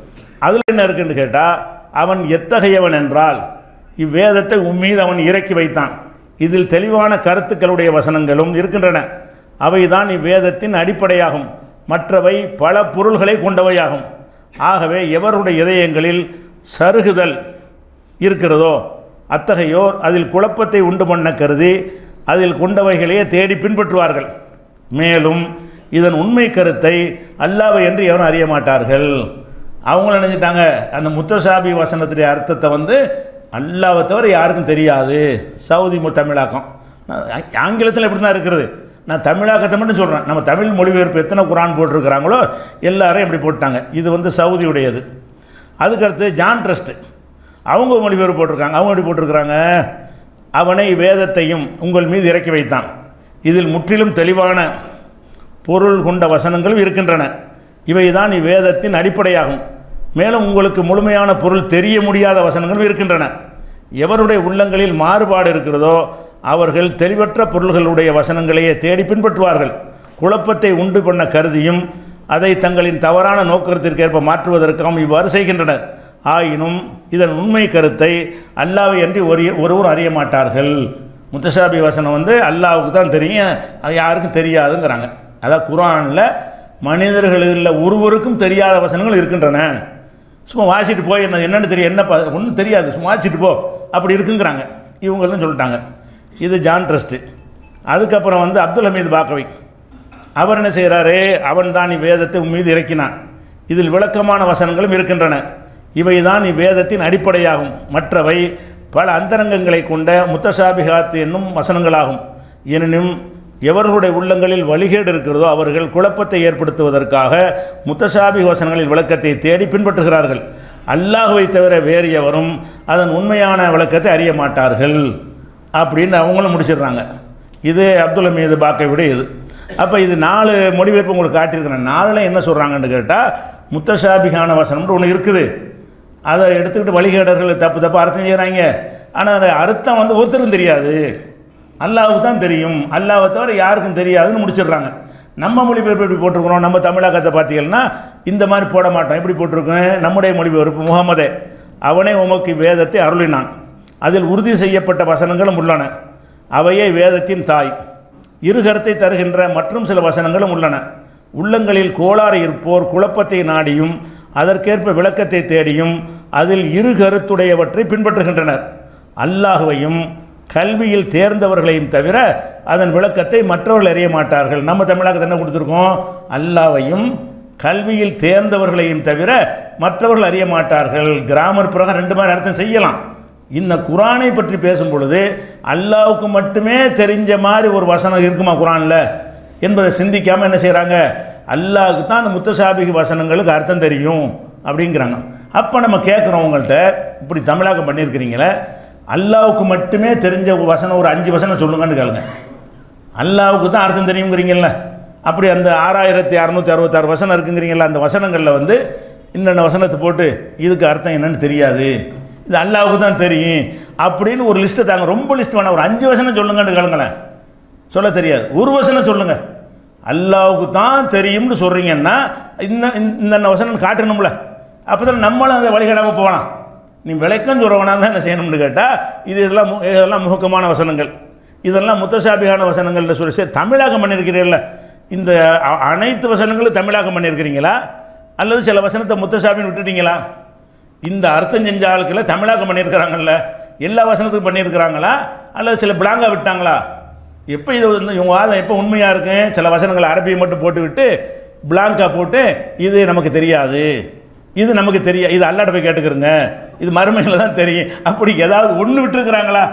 அதில் என்ன இருக்குன்னு கேட்டால் அவன் எத்தகையவன் என்றால் இவ்வேதத்தை உம்மீது அவன் இறக்கி வைத்தான் இதில் தெளிவான கருத்துக்களுடைய வசனங்களும் இருக்கின்றன அவைதான் இவ்வேதத்தின் அடிப்படையாகும் மற்றவை பல பொருள்களை கொண்டவையாகும் ஆகவே எவருடைய இதயங்களில் சருகுதல் இருக்கிறதோ அத்தகையோர் அதில் குழப்பத்தை உண்டு பண்ண கருதி அதில் கொண்டவைகளையே தேடி பின்பற்றுவார்கள் மேலும் இதன் உண்மை கருத்தை அல்லாவை என்று எவரும் அறிய மாட்டார்கள் அவங்களும் நினைச்சிட்டாங்க அந்த முத்தசாபி வசனத்துடைய அர்த்தத்தை வந்து அல்லாவை தவிர யாருக்கும் தெரியாது சவுதி மு தமிழாக்கம் நான் ஆ- ஆங்கிலத்தில் இப்படி தான் இருக்கிறது நான் தமிழாக்கத்தை மட்டும் சொல்கிறேன் நம்ம தமிழ் மொழிபெயர்ப்பு எத்தனை குரான் போட்டிருக்கிறாங்களோ எல்லாரும் இப்படி போட்டாங்க இது வந்து சவுதியுடையது அதுக்கடுத்து ஜான் ட்ரஸ்ட்டு அவங்க மொழிபெயர்ப்பு போட்டிருக்காங்க அவங்க எப்படி போட்டிருக்கிறாங்க அவனை வேதத்தையும் உங்கள் மீது இறக்கி வைத்தான் இதில் முற்றிலும் தெளிவான பொருள் கொண்ட வசனங்களும் இருக்கின்றன இவைதான் இவ்வேதத்தின் அடிப்படையாகும் மேலும் உங்களுக்கு முழுமையான பொருள் தெரிய முடியாத வசனங்களும் இருக்கின்றன எவருடைய உள்ளங்களில் மாறுபாடு இருக்கிறதோ அவர்கள் தெளிவற்ற பொருள்களுடைய வசனங்களையே தேடி பின்பற்றுவார்கள் குழப்பத்தை உண்டு பண்ண கருதியும் அதை தங்களின் தவறான நோக்கத்திற்கேற்ப மாற்றுவதற்காகவும் இவ்வாறு செய்கின்றனர் ஆயினும் இதன் உண்மை கருத்தை அல்லாவை அன்றி ஒரு ஒருவரும் அறிய மாட்டார்கள் முத்தசாபி வசனம் வந்து அல்லாவுக்கு தான் தெரியும் அது யாருக்கும் தெரியாதுங்கிறாங்க அதான் குரானில் மனிதர்களில் ஒருவருக்கும் தெரியாத வசனங்கள் இருக்கின்றன சும்மா வாசிட்டு போய் என்ன என்னன்னு தெரியும் என்ன ஒன்றும் தெரியாது சும்மா வாசிட்டு போ அப்படி இருக்குங்கிறாங்க இவங்களும் சொல்லிட்டாங்க இது ஜான் ட்ரஸ்ட்டு அதுக்கப்புறம் வந்து அப்துல் ஹமீது பாக்கவி அவர் என்ன செய்கிறாரு அவன் தான் இவ்வேதத்தை உன் மீது இறக்கினான் இதில் விளக்கமான வசனங்களும் இருக்கின்றன இவைதான் இவ்வேதத்தின் அடிப்படையாகும் மற்றவை பல அந்தரங்கங்களை கொண்ட முத்தசாபிகாத் என்னும் வசனங்களாகும் எனினும் எவர்களுடைய உள்ளங்களில் வழிகேடு இருக்கிறதோ அவர்கள் குழப்பத்தை ஏற்படுத்துவதற்காக முத்தசாபி வசனங்களின் விளக்கத்தை தேடி பின்பற்றுகிறார்கள் அல்லாஹுவை தவிர வேறு எவரும் அதன் உண்மையான விளக்கத்தை அறிய மாட்டார்கள் அப்படின்னு அவங்களும் முடிச்சிடுறாங்க இது அப்துல் ஹமீது பாக்கை விட இது அப்போ இது நாலு மொழிபெயர்ப்பு உங்களுக்கு காட்டியிருக்கிறேன் நாலில் என்ன சொல்கிறாங்கன்னு கேட்டால் முத்தசாபிகான வசனம்னு ஒன்று இருக்குது அதை எடுத்துக்கிட்டு வழிகேடர்கள் தப்பு தப்பு அர்த்தம் செய்கிறாங்க ஆனால் அந்த அர்த்தம் வந்து ஒருத்தருக்கும் தெரியாது அல்லாவுக்கு தான் தெரியும் அல்லாவை தவிர யாருக்கும் தெரியாதுன்னு முடிச்சிடுறாங்க நம்ம மொழிபெயர்ப்பு எப்படி போட்டிருக்கிறோம் நம்ம தமிழகத்தை பார்த்தீங்கன்னா இந்த மாதிரி போட மாட்டோம் எப்படி போட்டிருக்கோம் நம்முடைய மொழிபெயர்ப்பு முகமதே அவனே உமக்கு வேதத்தை அருளினான் அதில் உறுதி செய்யப்பட்ட வசனங்களும் உள்ளன அவையே வேதத்தின் தாய் இருகரத்தை தருகின்ற மற்றும் சில வசனங்களும் உள்ளன உள்ளங்களில் கோளாறு இருப்போர் குழப்பத்தை நாடியும் அதற்கேற்ப விளக்கத்தை தேடியும் அதில் இரு கருத்துடையவற்றை பின்பற்றுகின்றனர் அல்லாஹுவையும் கல்வியில் தேர்ந்தவர்களையும் தவிர அதன் விளக்கத்தை மற்றவர்கள் அறிய மாட்டார்கள் நம்ம தமிழகத்தை என்ன கொடுத்துருக்கோம் அல்லாவையும் கல்வியில் தேர்ந்தவர்களையும் தவிர மற்றவர்கள் அறிய மாட்டார்கள் கிராமர் பிரகாரம் ரெண்டு மாதிரி அர்த்தம் செய்யலாம் இந்த குரானை பற்றி பேசும் பொழுது அல்லாவுக்கு மட்டுமே தெரிஞ்ச மாதிரி ஒரு வசனம் இருக்குமா குரானில் என்பதை சிந்திக்காமல் என்ன செய்கிறாங்க அல்லாஹ்வுக்கு தான் அந்த முத்தசாபிக்கு வசனங்களுக்கு அர்த்தம் தெரியும் அப்படிங்கிறாங்க அப்போ நம்ம கேட்குறோம் உங்கள்கிட்ட இப்படி தமிழாக்கம் பண்ணியிருக்கிறீங்களே அல்லாவுக்கு மட்டுமே தெரிஞ்ச ஒரு வசனம் ஒரு அஞ்சு வசனம் சொல்லுங்கன்னு கேளுங்க அல்லாவுக்கு தான் அர்த்தம் தெரியுங்கிறீங்கல்ல அப்படி அந்த ஆறாயிரத்தி அறநூற்றி அறுபத்தாறு வசனம் இருக்குங்கிறீங்களா அந்த வசனங்களில் வந்து இன்னென்ன வசனத்தை போட்டு இதுக்கு அர்த்தம் என்னன்னு தெரியாது இது அல்லாவுக்கு தான் தெரியும் அப்படின்னு ஒரு லிஸ்ட்டு தாங்க ரொம்ப லிஸ்ட் வேணாம் ஒரு அஞ்சு வசனம் சொல்லுங்கன்னு கேளுங்களேன் சொல்ல தெரியாது ஒரு வசனம் சொல்லுங்க அல்லாவுக்கு தான் தெரியும்னு சொல்கிறீங்கன்னா இந்த இந்த வசனம் காட்டணும்ல அப்போ தான் நம்மளும் அதை வழிகடாமல் போகலாம் நீ விளக்கம் சொல்கிறவனா தான் என்ன செய்யணும்னு கேட்டால் இது இதெல்லாம் மு- இதெல்லாம் முகக்கமான வசனங்கள் இதெல்லாம் முத்தசாபியான வசனங்கள்னு சொல்லி சரி தமிழாக்கம் பண்ணியிருக்கிறீர்கள இந்த அ- அனைத்து வசனங்களும் தமிழாக்கம் பண்ணியிருக்கிறீங்களா அல்லது சில வசனத்தை முத்தசாபின்னு விட்டுட்டீங்களா இந்த அர்த்தம் செஞ்ச ஆளுக்களை தமிழாக்கம் பண்ணியிருக்கிறாங்கல்ல எல்லா வசனத்துக்கும் பண்ணியிருக்கிறாங்களா அல்லது சில பிளாங்கா விட்டாங்களா எப்போ இது வந்து இவங்க வாதம் எப்போ உண்மையாக இருக்கு சில வசனங்களை அரபியை மட்டும் போட்டு விட்டு பிளாங்கா போட்டு இது நமக்கு தெரியாது இது நமக்கு தெரியா இது அல்லாட்ட போய் கேட்டுக்கிறங்க இது மறுமையில் தான் தெரியும் அப்படி ஏதாவது ஒன்று விட்டுருக்குறாங்களா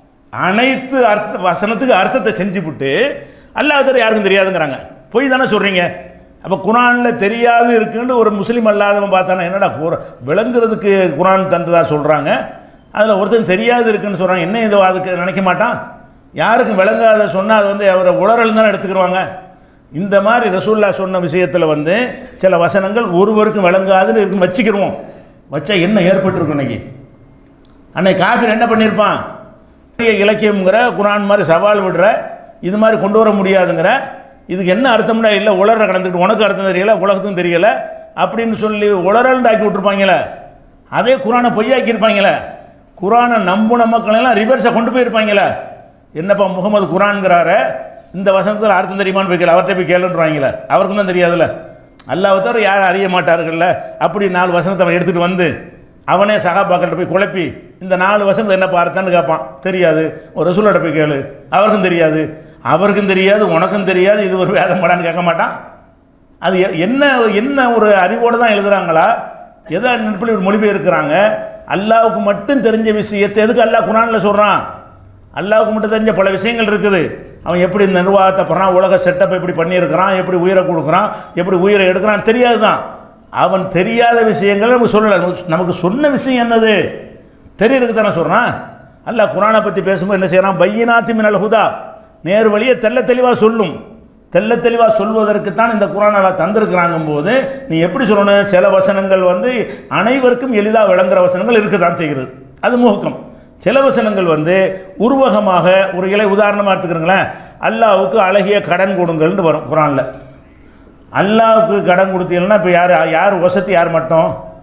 அனைத்து அர்த்த வசனத்துக்கு அர்த்தத்தை செஞ்சு விட்டு அல்லாஹ் தவிர யாருக்கும் தெரியாதுங்கிறாங்க பொய் தானே சொல்கிறீங்க அப்போ குரானில் தெரியாது இருக்குன்னு ஒரு முஸ்லீம் அல்லாதவன் பார்த்தானா என்னடா குர விளங்குறதுக்கு குரான் தந்ததா சொல்கிறாங்க அதில் ஒருத்தன் தெரியாது இருக்குன்னு சொல்கிறாங்க என்ன இது அதுக்கு நினைக்க மாட்டான் யாருக்கும் விளங்காத சொன்னால் அது வந்து அவரை உளறல் தானே எடுத்துக்கிடுவாங்க இந்த மாதிரி ரசூல்லா சொன்ன விஷயத்தில் வந்து சில வசனங்கள் ஒருவருக்கும் விளங்காதுன்னு இருக்கு வச்சுக்கிடுவோம் வச்சா என்ன ஏற்பட்டிருக்கும் இன்னைக்கு அன்னைக்கு காஃபிர் என்ன பண்ணியிருப்பான் பெரிய இலக்கியம்ங்கிற குரான் மாதிரி சவால் விடுற இது மாதிரி கொண்டு வர முடியாதுங்கிற இதுக்கு என்ன அர்த்தம்னா இல்லை உலர கடந்துக்கிட்டு உனக்கு அர்த்தம் தெரியல உலகத்துக்கும் தெரியல அப்படின்னு சொல்லி உளறல்டாக்கி விட்டுருப்பாங்களே அதே குரானை பொய்யாக்கியிருப்பாங்களே குரானை நம்புன மக்களெல்லாம் ரிவர்ஸை கொண்டு போயிருப்பாங்களே என்னப்பா முகமது குரான்கிறார இந்த வசனத்தில் அர்த்தம் தெரியுமான்னு போய் கேளு அவர்கிட்ட போய் கேளுன்றாங்களே அவருக்கும் தான் தெரியாதுல்ல அல்லாஹ் தவிர யாரும் அறிய மாட்டார்கள்ல அப்படி நாலு வசனத்தை அவன் எடுத்துகிட்டு வந்து அவனே சகாபாக்கிட்ட போய் குழப்பி இந்த நாலு வசனத்தை என்ன பார்த்தான்னு கேட்பான் தெரியாது ஒரு ரசூலோட போய் கேளு அவருக்கும் தெரியாது அவருக்கும் தெரியாது உனக்கும் தெரியாது இது ஒரு வேதம் படான்னு கேட்க மாட்டான் அது எ- என்ன என்ன ஒரு அறிவோடு தான் எழுதுறாங்களா எதை நட்பில் மொழிபெயர்க்கிறாங்க அல்லாவுக்கு மட்டும் தெரிஞ்ச விஷயத்தை எதுக்கு அல்லாஹ் குரானில் சொல்கிறான் அல்லாவுக்கு மட்டும் தெரிஞ்ச பல விஷயங்கள் இருக்குது அவன் எப்படி இந்த நிர்வாகத்தை பண்ணுறான் உலக செட்டப் எப்படி பண்ணியிருக்கிறான் எப்படி உயிரை கொடுக்குறான் எப்படி உயிரை எடுக்கிறான் தெரியாது தான் அவன் தெரியாத விஷயங்களை நமக்கு சொல்லலை நமக்கு- நமக்கு சொன்ன விஷயம் என்னது தெரியறதுக்கு தானே சொல்கிறான் அல்லாஹ் குரானை பற்றி பேசும்போது என்ன செய்கிறான் பையனாத்தி மினல் ஹுதா நேர் வழியை தெள்ள தெளிவாக சொல்லும் தெள்ள தெளிவாக சொல்வதற்கு தான் இந்த குரானை தந்திருக்கிறாங்கும் போது நீ எப்படி சொல்லணும் சில வசனங்கள் வந்து அனைவருக்கும் எளிதாக விளங்குற வசனங்கள் இருக்க தான் செய்கிறது அது முகக்கம் சில வசனங்கள் வந்து உருவகமாக ஒரு இலை உதாரணமாக எடுத்துக்கிறீங்களேன் அல்லாஹ்வுக்கு அழகிய கடன் கொடுங்கள்னு வரும் குரானில் அல்லாஹ்வுக்கு கடன் கொடுத்தீங்கன்னா இப்போ யார் யார் வசதி யார் மட்டும்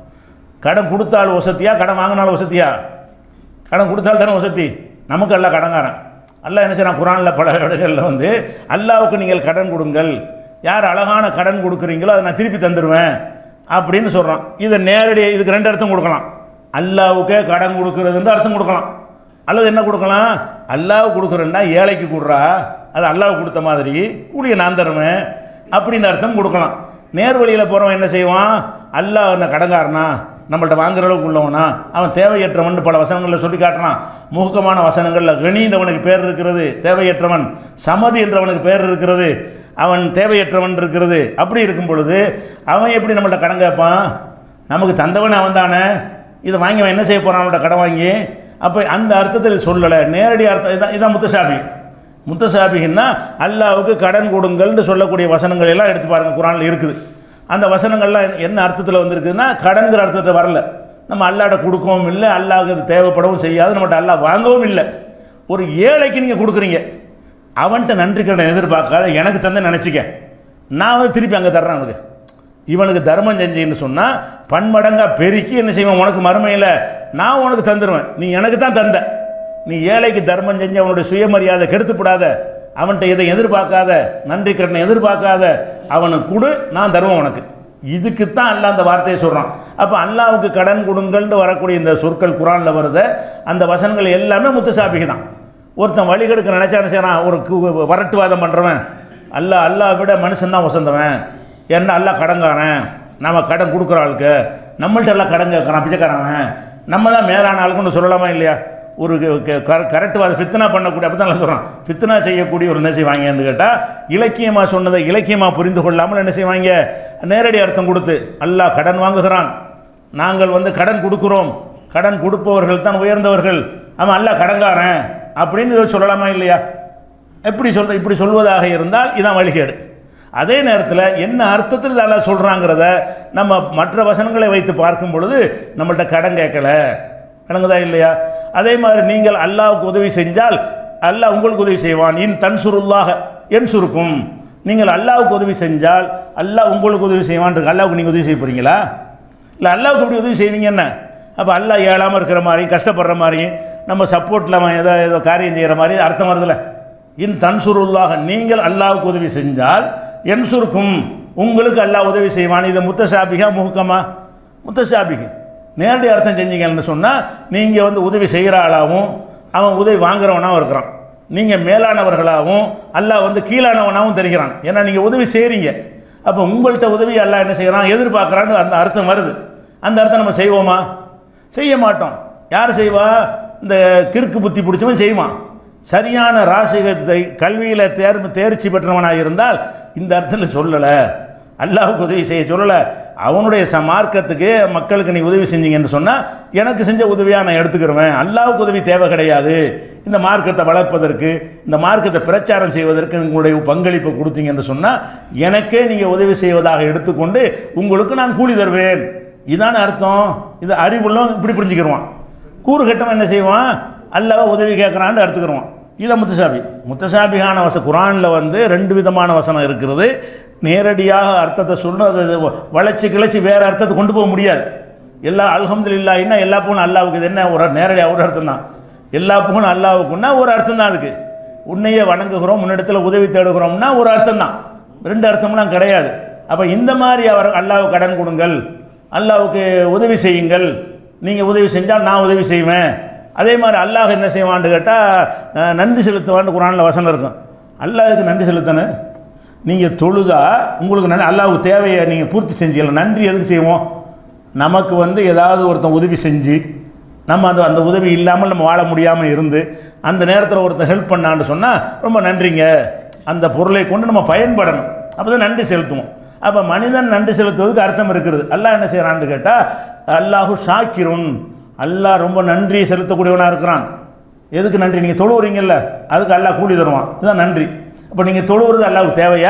கடன் கொடுத்தால் வசதியா கடன் வாங்கினாலும் வசதியா கடன் கொடுத்தால் தானே வசதி நமக்கு அல்ல கடன்காரன் அல்லாஹ் என்ன செய்யறான் குரானில் பல இடங்களில் வந்து அல்லாவுக்கு நீங்கள் கடன் கொடுங்கள் யார் அழகான கடன் கொடுக்குறீங்களோ அதை நான் திருப்பி தந்துடுவேன் அப்படின்னு சொல்கிறான் இதை நேரடி இதுக்கு ரெண்டு அர்த்தம் கொடுக்கலாம் அல்லாவுக்கே கடன் கொடுக்குறதுன்னு அர்த்தம் கொடுக்கலாம் அல்லது என்ன கொடுக்கலாம் அல்லாஹ் கொடுக்குறேன்னா ஏழைக்கு கொடுறா அது அல்லாஹ் கொடுத்த மாதிரி கூலிய நான் தருவேன் அப்படின்னு அர்த்தம் கொடுக்கலாம் நேர் வழியில் போகிறவன் என்ன செய்வான் அல்லாஹ் என்ன கடங்காரனா நம்மள்ட்ட வாங்குற அளவுக்கு உள்ளவனா அவன் தேவையற்றவன் பல வசனங்களில் சொல்லி காட்டுறான் முகக்கமான வசனங்களில் கணின்றவனுக்கு பேர் இருக்கிறது தேவையற்றவன் சமதி என்றவனுக்கு பேர் இருக்கிறது அவன் தேவையற்றவன் இருக்கிறது அப்படி இருக்கும் பொழுது அவன் எப்படி நம்மள்ட்ட கடன் கேட்பான் நமக்கு தந்தவன் அவன் தானே இதை வாங்கி அவன் என்ன செய்ய போகிறான் நம்மள்ட்ட கடன் வாங்கி அப்போ அந்த அர்த்தத்தில் சொல்லலை நேரடி அர்த்தம் இதான் இதான் முத்தசாபி முத்தசாபின்னா அல்லாவுக்கு கடன் கொடுங்கள்னு சொல்லக்கூடிய வசனங்கள் எல்லாம் எடுத்து பாருங்க குரானில் இருக்குது அந்த வசனங்கள்லாம் என்ன அர்த்தத்தில் வந்திருக்குதுன்னா கடன்கிற அர்த்தத்தை வரல நம்ம அல்லாட கொடுக்கவும் இல்லை அல்லாஹ்க்கு அது தேவைப்படவும் செய்யாது நம்மகிட்ட அல்லாஹ் வாங்கவும் இல்லை ஒரு ஏழைக்கு நீங்கள் கொடுக்குறீங்க அவன்கிட்ட நன்றி கடன் எதிர்பார்க்காத எனக்கு தந்த நினச்சிக்க நான் வந்து திருப்பி அங்கே தர்றேன் அவனுக்கு இவனுக்கு தர்மம் செஞ்சேன்னு சொன்னால் பன்மடங்காக பெருக்கி என்ன செய்வேன் உனக்கு மறுமையில் நான் உனக்கு தந்துடுவேன் நீ எனக்கு தான் தந்த நீ ஏழைக்கு தர்மம் செஞ்சு அவனுடைய சுயமரியாதை கெடுத்துப்படாத அவன்கிட்ட இதை எதிர்பார்க்காத நன்றி கடனை எதிர்பார்க்காத அவனுக்கு கொடு நான் தருவேன் உனக்கு இதுக்குத்தான் அல்லாஹ் அந்த வார்த்தையை சொல்கிறான் அப்போ அல்லாவுக்கு கடன் கொடுங்கள்னு வரக்கூடிய இந்த சொற்கள் குரானில் வருத அந்த வசனங்கள் எல்லாமே முத்தசாபிக்கு தான் ஒருத்தன் வழி கெடுக்க நினச்சா என்ன செய்யறான் ஒரு கு- வரட்டுவாதம் பண்ணுறவன் அல்லாஹ் அல்லாஹ் விட மனுஷன் தான் வசந்தவன் என்ன அல்லாஹ் கடங்காரன் நம்ம கடன் கொடுக்குற ஆளுக்கு நம்மள்ட்ட எல்லாம் கடன் கேட்குறான் பிச்சைக்காரன் நம்ம தான் மேலான ஆளுக்குன்னு சொல்லலாமா இல்லையா ஒரு கரெக்ட் அது ஃபித்னா பண்ணக்கூடிய அப்படி தான் சொல்கிறான் ஃபித்னா செய்யக்கூடிய ஒரு என்ன செய்வாங்கன்னு கேட்டால் இலக்கியமாக சொன்னதை இலக்கியமாக புரிந்து கொள்ளாமல் என்ன செய்வாங்க நேரடி அர்த்தம் கொடுத்து அல்லாஹ் கடன் வாங்குகிறான் நாங்கள் வந்து கடன் கொடுக்குறோம் கடன் கொடுப்பவர்கள் தான் உயர்ந்தவர்கள் அவன் அல்லாஹ் கடன்காரன் அப்படின்னு இதை சொல்லலாமா இல்லையா எப்படி சொல்ற இப்படி சொல்வதாக இருந்தால் இதான் வழிகேடு அதே நேரத்தில் என்ன அர்த்தத்தில் இதெல்லாம் சொல்கிறாங்கிறத நம்ம மற்ற வசனங்களை வைத்து பார்க்கும் பொழுது நம்மள்ட்ட கடன் கேட்கல விளங்குதா இல்லையா அதே மாதிரி நீங்கள் அல்லாஹ்வுக்கு உதவி செஞ்சால் அல்லாஹ் உங்களுக்கு உதவி செய்வான் இன் தன் சுருல்லாக என் சுருக்கும் நீங்கள் அல்லாஹ்வுக்கு உதவி செஞ்சால் அல்லாஹ் உங்களுக்கு உதவி செய்வான் இருக்கு அல்லாஹ்வுக்கு நீங்கள் உதவி செய்ய போகிறீங்களா இல்லை அல்லாவுக்கு எப்படி உதவி செய்வீங்க என்ன அப்போ அல்லாஹ் ஏழாமல் இருக்கிற மாதிரி கஷ்டப்படுற மாதிரி நம்ம சப்போர்ட்டில் அவன் ஏதோ ஏதோ காரியம் செய்கிற மாதிரி அர்த்தம் வருதுல்ல இன் தன்சுருல்லாக நீங்கள் அல்லாஹ்வுக்கு உதவி செஞ்சால் என் சுருக்கும் உங்களுக்கு அல்லாஹ் உதவி செய்வான் இது முத்தசாபிகா முகக்கமா முத்தசாபிகை நேரடி அர்த்தம் செஞ்சீங்கன்னு சொன்னால் நீங்கள் வந்து உதவி செய்கிற ஆளாகவும் அவன் உதவி வாங்குறவனாகவும் இருக்கிறான் நீங்கள் மேலானவர்களாகவும் அல்லாஹ் வந்து கீழானவனாகவும் தெரிகிறான் ஏன்னா நீங்கள் உதவி செய்கிறீங்க அப்போ உங்கள்கிட்ட உதவி அல்லாஹ் என்ன செய்கிறான் எதிர்பார்க்குறான்னு அந்த அர்த்தம் வருது அந்த அர்த்தம் நம்ம செய்வோமா செய்ய மாட்டோம் யார் செய்வா இந்த கிறுக்கு புத்தி பிடிச்சவன் செய்வான் சரியான ராசிகத்தை கல்வியில் தேர் தேர்ச்சி பெற்றவனாக இருந்தால் இந்த அர்த்தத்தில் சொல்லலை அல்லாஹ்வுக்கு உதவி செய்ய சொல்லலை அவனுடைய ச மார்க்கத்துக்கு மக்களுக்கு நீ உதவி செஞ்சீங்கன்னு சொன்னால் எனக்கு செஞ்ச உதவியாக நான் எடுத்துக்கிறேன் அல்லாஹ்வுக்கு உதவி தேவை கிடையாது இந்த மார்க்கத்தை வளர்ப்பதற்கு இந்த மார்க்கத்தை பிரச்சாரம் செய்வதற்கு உங்களுடைய பங்களிப்பை கொடுத்தீங்கன்னு சொன்னால் எனக்கே நீங்கள் உதவி செய்வதாக எடுத்துக்கொண்டு உங்களுக்கு நான் கூலி தருவேன் இதான அர்த்தம் இது அறிவுள்ளவன் இப்படி புரிஞ்சுக்கிடுவான் கூறு கட்டவன் என்ன செய்வான் அல்லாஹ் உதவி கேட்குறான்னு எடுத்துக்கிடுவான் இதை முத்தசாபி முத்தசாபிகான வச குரானில் வந்து ரெண்டு விதமான வசனம் இருக்கிறது நேரடியாக அர்த்தத்தை சொல்லணும் அதை வளைச்சி கிளச்சி வேறு அர்த்தத்தை கொண்டு போக முடியாது எல்லா அல்ஹம்துலில்லாஹ்னா எல்லா புகழும் அல்லாவுக்கு இது என்ன ஒரு நேரடியாக ஒரு அர்த்தம் தான் எல்லா புகழும் அல்லாவுக்குன்னா ஒரு அர்த்தம் தான் அதுக்கு உன்னையே வணங்குகிறோம் முன்னிடத்தில் உதவி தேடுகிறோம்னா ஒரு அர்த்தம் தான் ரெண்டு அர்த்தம்லாம் கிடையாது அப்போ இந்த மாதிரி அவர் அல்லாவுக்கு கடன் கொடுங்கள் அல்லாவுக்கு உதவி செய்யுங்கள் நீங்கள் உதவி செஞ்சால் நான் உதவி செய்வேன் அதே மாதிரி அல்லாஹ் என்ன செய்வான்னு கேட்டால் நன்றி செலுத்துவான்னு குரானில் வசனம் இருக்கும் அல்லாஹுக்கு நன்றி செலுத்தணும் நீங்கள் தொழுதா உங்களுக்கு நன்றி அல்லாஹ்வுக்கு தேவையை நீங்கள் பூர்த்தி செஞ்சீங்களா நன்றி எதுக்கு செய்வோம் நமக்கு வந்து ஏதாவது ஒருத்தன் உதவி செஞ்சு நம்ம அந்த அந்த உதவி இல்லாமல் நம்ம வாழ முடியாமல் இருந்து அந்த நேரத்தில் ஒருத்தன் ஹெல்ப் பண்ணான்னு சொன்னால் ரொம்ப நன்றிங்க அந்த பொருளை கொண்டு நம்ம பயன்படணும் அப்போ தான் நன்றி செலுத்துவோம் அப்போ மனிதன் நன்றி செலுத்துவதுக்கு அர்த்தம் இருக்கிறது அல்லாஹ் என்ன செய்கிறான்னு கேட்டால் அல்லாஹு ஷாக்கிருன் அல்லாஹ் ரொம்ப நன்றி செலுத்தக்கூடியவனாக இருக்கிறான் எதுக்கு நன்றி நீங்கள் தொழுவுறீங்கல்ல அதுக்கு அல்லாஹ் கூலி தருவான் இதுதான் நன்றி அப்போ நீங்கள் தொழுவுறது அல்லாஹ்வுக்கு தேவையா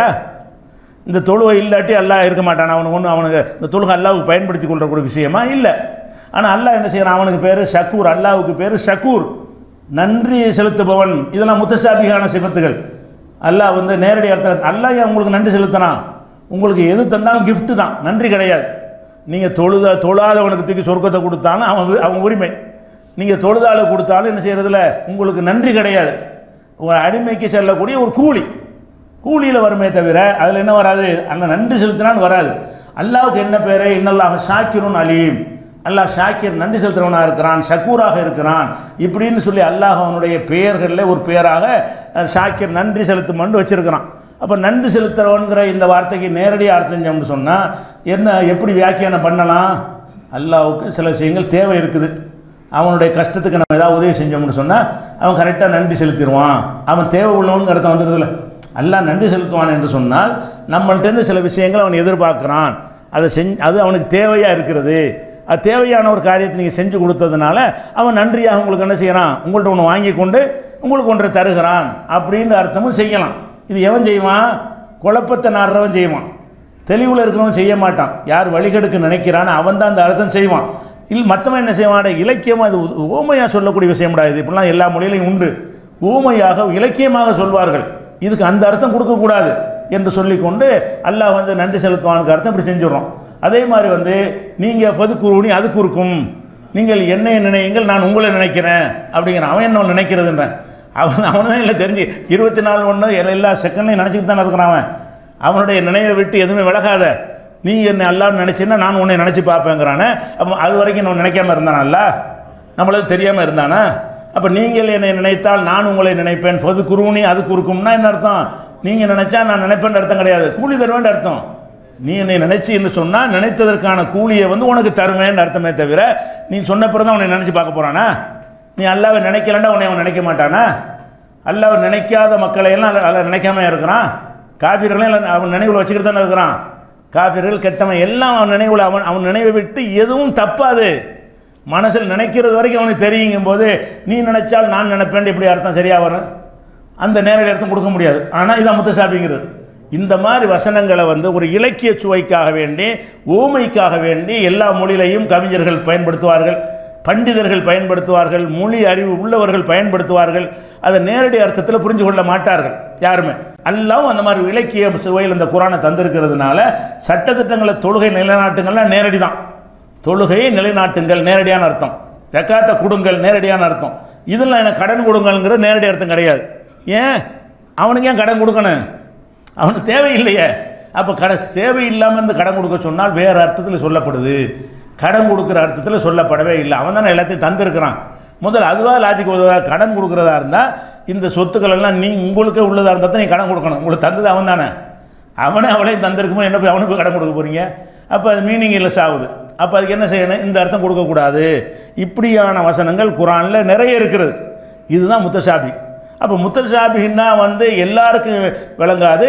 இந்த தொழுவை இல்லாட்டி அல்லாஹ் இருக்க மாட்டான் அவனுக்கு ஒன்று அவனுக்கு இந்த தொழுகை அல்லாவுக்கு பயன்படுத்தி கொள்ளக்கூடிய விஷயமா இல்லை ஆனால் அல்லாஹ் என்ன செய்கிறான் அவனுக்கு பேர் ஷக்கூர் அல்லாவுக்கு பேர் ஷக்கூர் நன்றி செலுத்துபவன் இதெல்லாம் முத்தசாபிகான சிபத்துகள் அல்லாஹ் வந்து நேரடி அர்த்தம் அல்லாஹ் ஏன் உங்களுக்கு நன்றி செலுத்தினான் உங்களுக்கு எது தந்தாலும் gift தான் நன்றி கிடையாது நீங்கள் தொழுத தொழாதவனுக்கு தூக்கி சொர்க்கத்தை கொடுத்தாலும் அவன் வி- அவன் உரிமை நீங்கள் தொழுதாளு கொடுத்தாலும் என்ன செய்கிறதுல உங்களுக்கு நன்றி கிடையாது ஒரு அடிமைக்கு செல்லக்கூடிய ஒரு கூலி கூலியில் வருமே தவிர அதில் என்ன வராது அந்த நன்றி செலுத்தினான்னு வராது அல்லாவுக்கு என்ன பேர் இன்னல்லாஹ் ஷாக்கிருன் அலீம் அல்லாஹ் ஷாக்கிர் நன்றி செலுத்துறவனாக இருக்கிறான் ஷக்கூராக இருக்கிறான் இப்படின்னு சொல்லி அல்லாஹ் அவனுடைய பெயர்களில் ஒரு பெயராக அஹ், ஷாக்கிர் நன்றி செலுத்துமன்னு வச்சிருக்கிறான் அப்போ நன்றி செலுத்துறவன்கிற இந்த வார்த்தைக்கு நேரடியாக அர்த்தம் செஞ்சோம்னு சொன்னால் என்ன எப்படி வியாக்கியானம் பண்ணலாம் அல்லாஹ்வுக்கு சில விஷயங்கள் தேவை இருக்குது அவனுடைய கஷ்டத்துக்கு நம்ம ஏதாவது உதவி செஞ்சோம்னு சொன்னால் அவன் கரெக்டாக நன்றி செலுத்திடுவான் அவன் தேவை உள்ளவனுக்கு அர்த்தம் வந்துடுதுல அல்லாஹ் நன்றி செலுத்துவான் என்று சொன்னால் நம்மள்ட்டேருந்து சில விஷயங்கள் அவன் எதிர்பார்க்குறான் அதை செஞ் அது அவனுக்கு தேவையாக இருக்கிறது அது தேவையான ஒரு காரியத்தை நீங்கள் செஞ்சு கொடுத்ததுனால அவன் நன்றியாக உங்களுக்கு என்ன செய்கிறான் உங்கள்கிட்ட ஒன்று வாங்கி கொண்டு உங்களுக்கு ஒன்றை தருகிறான் அப்படின்னு அர்த்தமும் செய்யலாம் இது எவன் செய்வான் குழப்பத்தை நாடுறவன் செய்வான் தெளிவில் இருக்கிறவன் செய்ய மாட்டான் யார் வழிகெடுக்க நினைக்கிறானோ அவன் தான் அந்த அர்த்தம் செய்வான் இல்லை மற்றவன் என்ன செய்வான் இலக்கியமாக அது ஊமையாக சொல்லக்கூடிய விஷயம்டா இது இப்படிலாம் எல்லா மொழியிலையும் உண்டு ஊமையாக இலக்கியமாக சொல்வார்கள் இதுக்கு அந்த அர்த்தம் கொடுக்கக்கூடாது என்று சொல்லிக்கொண்டு அல்லாஹ் வந்து நன்றி செலுத்துவானுக்கு அர்த்தம் இப்படி செஞ்சுடுறோம் அதே மாதிரி வந்து நீங்கள் பது குருணி அது குறுக்கும் நீங்கள் என்னை நினையுங்கள் நான் உங்களை நினைக்கிறேன் அப்படிங்கிற அவன் என்ன நினைக்கிறதுன்றேன் அவன் அவன் தான் இல்லை தெரிஞ்சு இருபத்தி நாலு ஒன்று எல்லா செகண்ட்லையும் நினச்சிக்கிட்டு தானே இருக்கிறான் அவன் அவனுடைய நினைவை விட்டு எதுவுமே விலகாத நீ என்னை அல்லான்னு நினச்சின்னா நான் உன்னை நினச்சி பார்ப்பேங்கிறானே அப்போ அது வரைக்கும் நான் நினைக்காம இருந்தானல்ல நம்மளுக்கு தெரியாமல் இருந்தானா அப்போ நீங்கள் என்னை நினைத்தால் நான் உங்களை நினைப்பேன் பொது குருணி அது குறுக்கும்னா என்ன அர்த்தம் நீங்கள் நினைச்சா நான் நினைப்பேன்னு அர்த்தம் கிடையாது கூலி தருவேன் அர்த்தம் நீ என்னை நினைச்சி என்று சொன்னால் நினைத்ததற்கான கூலியை வந்து உனக்கு தருவேன்னு அர்த்தமே தவிர நீ சொன்ன பிறகு தான் உன்னை நினச்சி பார்க்க போகிறானா நீ அல்லாவை நினைக்கலன்னா உன்னை அவன் நினைக்க மாட்டானா அல்லாவை நினைக்காத மக்களை எல்லாம் அல்ல- அல்ல நினைக்காம இருக்கிறான் காஃபிர்களையும் எல்லாம் அவன் நினைவில் வச்சுக்கிட்டு தானே இருக்கிறான் காஃபிர்கள் கெட்டவன் எல்லாம் அவன் நினைவில் அவன் அவன் நினைவை விட்டு எதுவும் தப்பாது மனசில் நினைக்கிறது வரைக்கும் அவனுக்கு தெரியுங்கும் போது நீ நினைச்சால் நான் நினைப்பேன் இப்படி அர்த்தம் சரியா வரும் அந்த நேரடி அர்த்தம் கொடுக்க முடியாது ஆனால் இதான் முத்தசாபிங்கிறது இந்த மாதிரி வசனங்களை வந்து ஒரு இலக்கிய சுவைக்காக வேண்டி ஊமைக்காக வேண்டி எல்லா மொழியிலையும் கவிஞர்கள் பயன்படுத்துவார்கள் பண்டிதர்கள் பயன்படுத்துவார்கள் மொழி அறிவு உள்ளவர்கள் பயன்படுத்துவார்கள் அதை நேரடி அர்த்தத்தில் புரிஞ்சு கொள்ள மாட்டார்கள் யாருமே அல்லாவும் அந்த மாதிரி இலக்கிய சுவையில் இந்த குரானை தந்திருக்கிறதுனால சட்டத்திட்டங்களை தொழுகை நிலைநாட்டுங்கள்லாம் நேரடி தான் தொழுகையை நிலைநாட்டுங்கள் நேரடியான அர்த்தம் ஜக்காத்தை கொடுங்கள் நேரடியான அர்த்தம் இதெல்லாம் எனக்கு கடன் கொடுங்கள்ங்கிற நேரடி அர்த்தம் கிடையாது ஏன் அவனுக்கு ஏன் கடன் கொடுக்கணும் அவனுக்கு தேவையில்லையே அப்போ கட தேவையில்லாமல் இருந்து கடன் கொடுக்க சொன்னால் வேறு அர்த்தத்தில் சொல்லப்படுது கடன் கொடுக்குற அர்த்தத்தில் சொல்லப்படவே இல்லை அவன் தானே எல்லாத்தையும் தந்திருக்கிறான் முதல்ல அதுவாக லாஜிக் உதவா கடன் கொடுக்குறதா இருந்தால் இந்த சொத்துக்கள் எல்லாம் நீ உங்களுக்கே உள்ளதாக இருந்தால் தான் நீ கடன் கொடுக்கணும் உங்களுக்கு தந்தது அவன் தானே அவனே அவளையும் தந்திருக்குமோ என்ன போய் அவனுக்கு போய் கடன் கொடுக்க போகிறீங்க அப்போ அது மீனிங் லெஸ் ஆகுது அப்போ அதுக்கு என்ன செய்யணும் இந்த அர்த்தம் கொடுக்கக்கூடாது இப்படியான வசனங்கள் குரானில் நிறைய இருக்கிறது இதுதான் முத்தசாபி அப்போ முத்தசாபின்னா வந்து எல்லாருக்கும் விளங்காது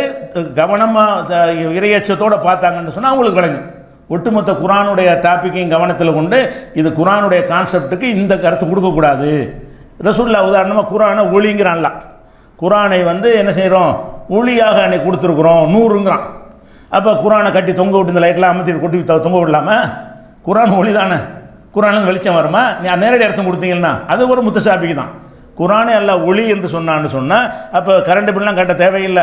கவனமாக இரையச்சத்தோடு பார்த்தாங்கன்னு சொன்னால் அவங்களுக்கு விளங்கும் ஒட்டுமொத்த குரானுடைய டாப்பிக்கையும் கவனத்தில் கொண்டு இது குரானுடைய கான்செப்ட்டுக்கு இந்த கருத்து கொடுக்கக்கூடாது ரசூல்லா உதாரணமாக குரானை ஒளிங்கிறான்ல குரானை வந்து என்ன செய்கிறோம் ஒளியாக அன்னைக்கு கொடுத்துருக்குறோம் நூறுங்கிறான் அப்போ குரானை கட்டி தொங்க விட்டு இந்த லைட்லாம் அமர்த்தி கொட்டி தொ- தொங்க விடலாமா குரான் ஒளி தானே குரான்லேருந்து வெளிச்சம் வருமா நீ நேரடி அர்த்தம் கொடுத்தீங்கன்னா அது ஒரு முத்தசாபிக்கு தான் குரானே அல்ல ஒளி என்று சொன்னான்னு சொன்னால் அப்போ கரண்ட் பில்லாம் கட்ட தேவையில்லை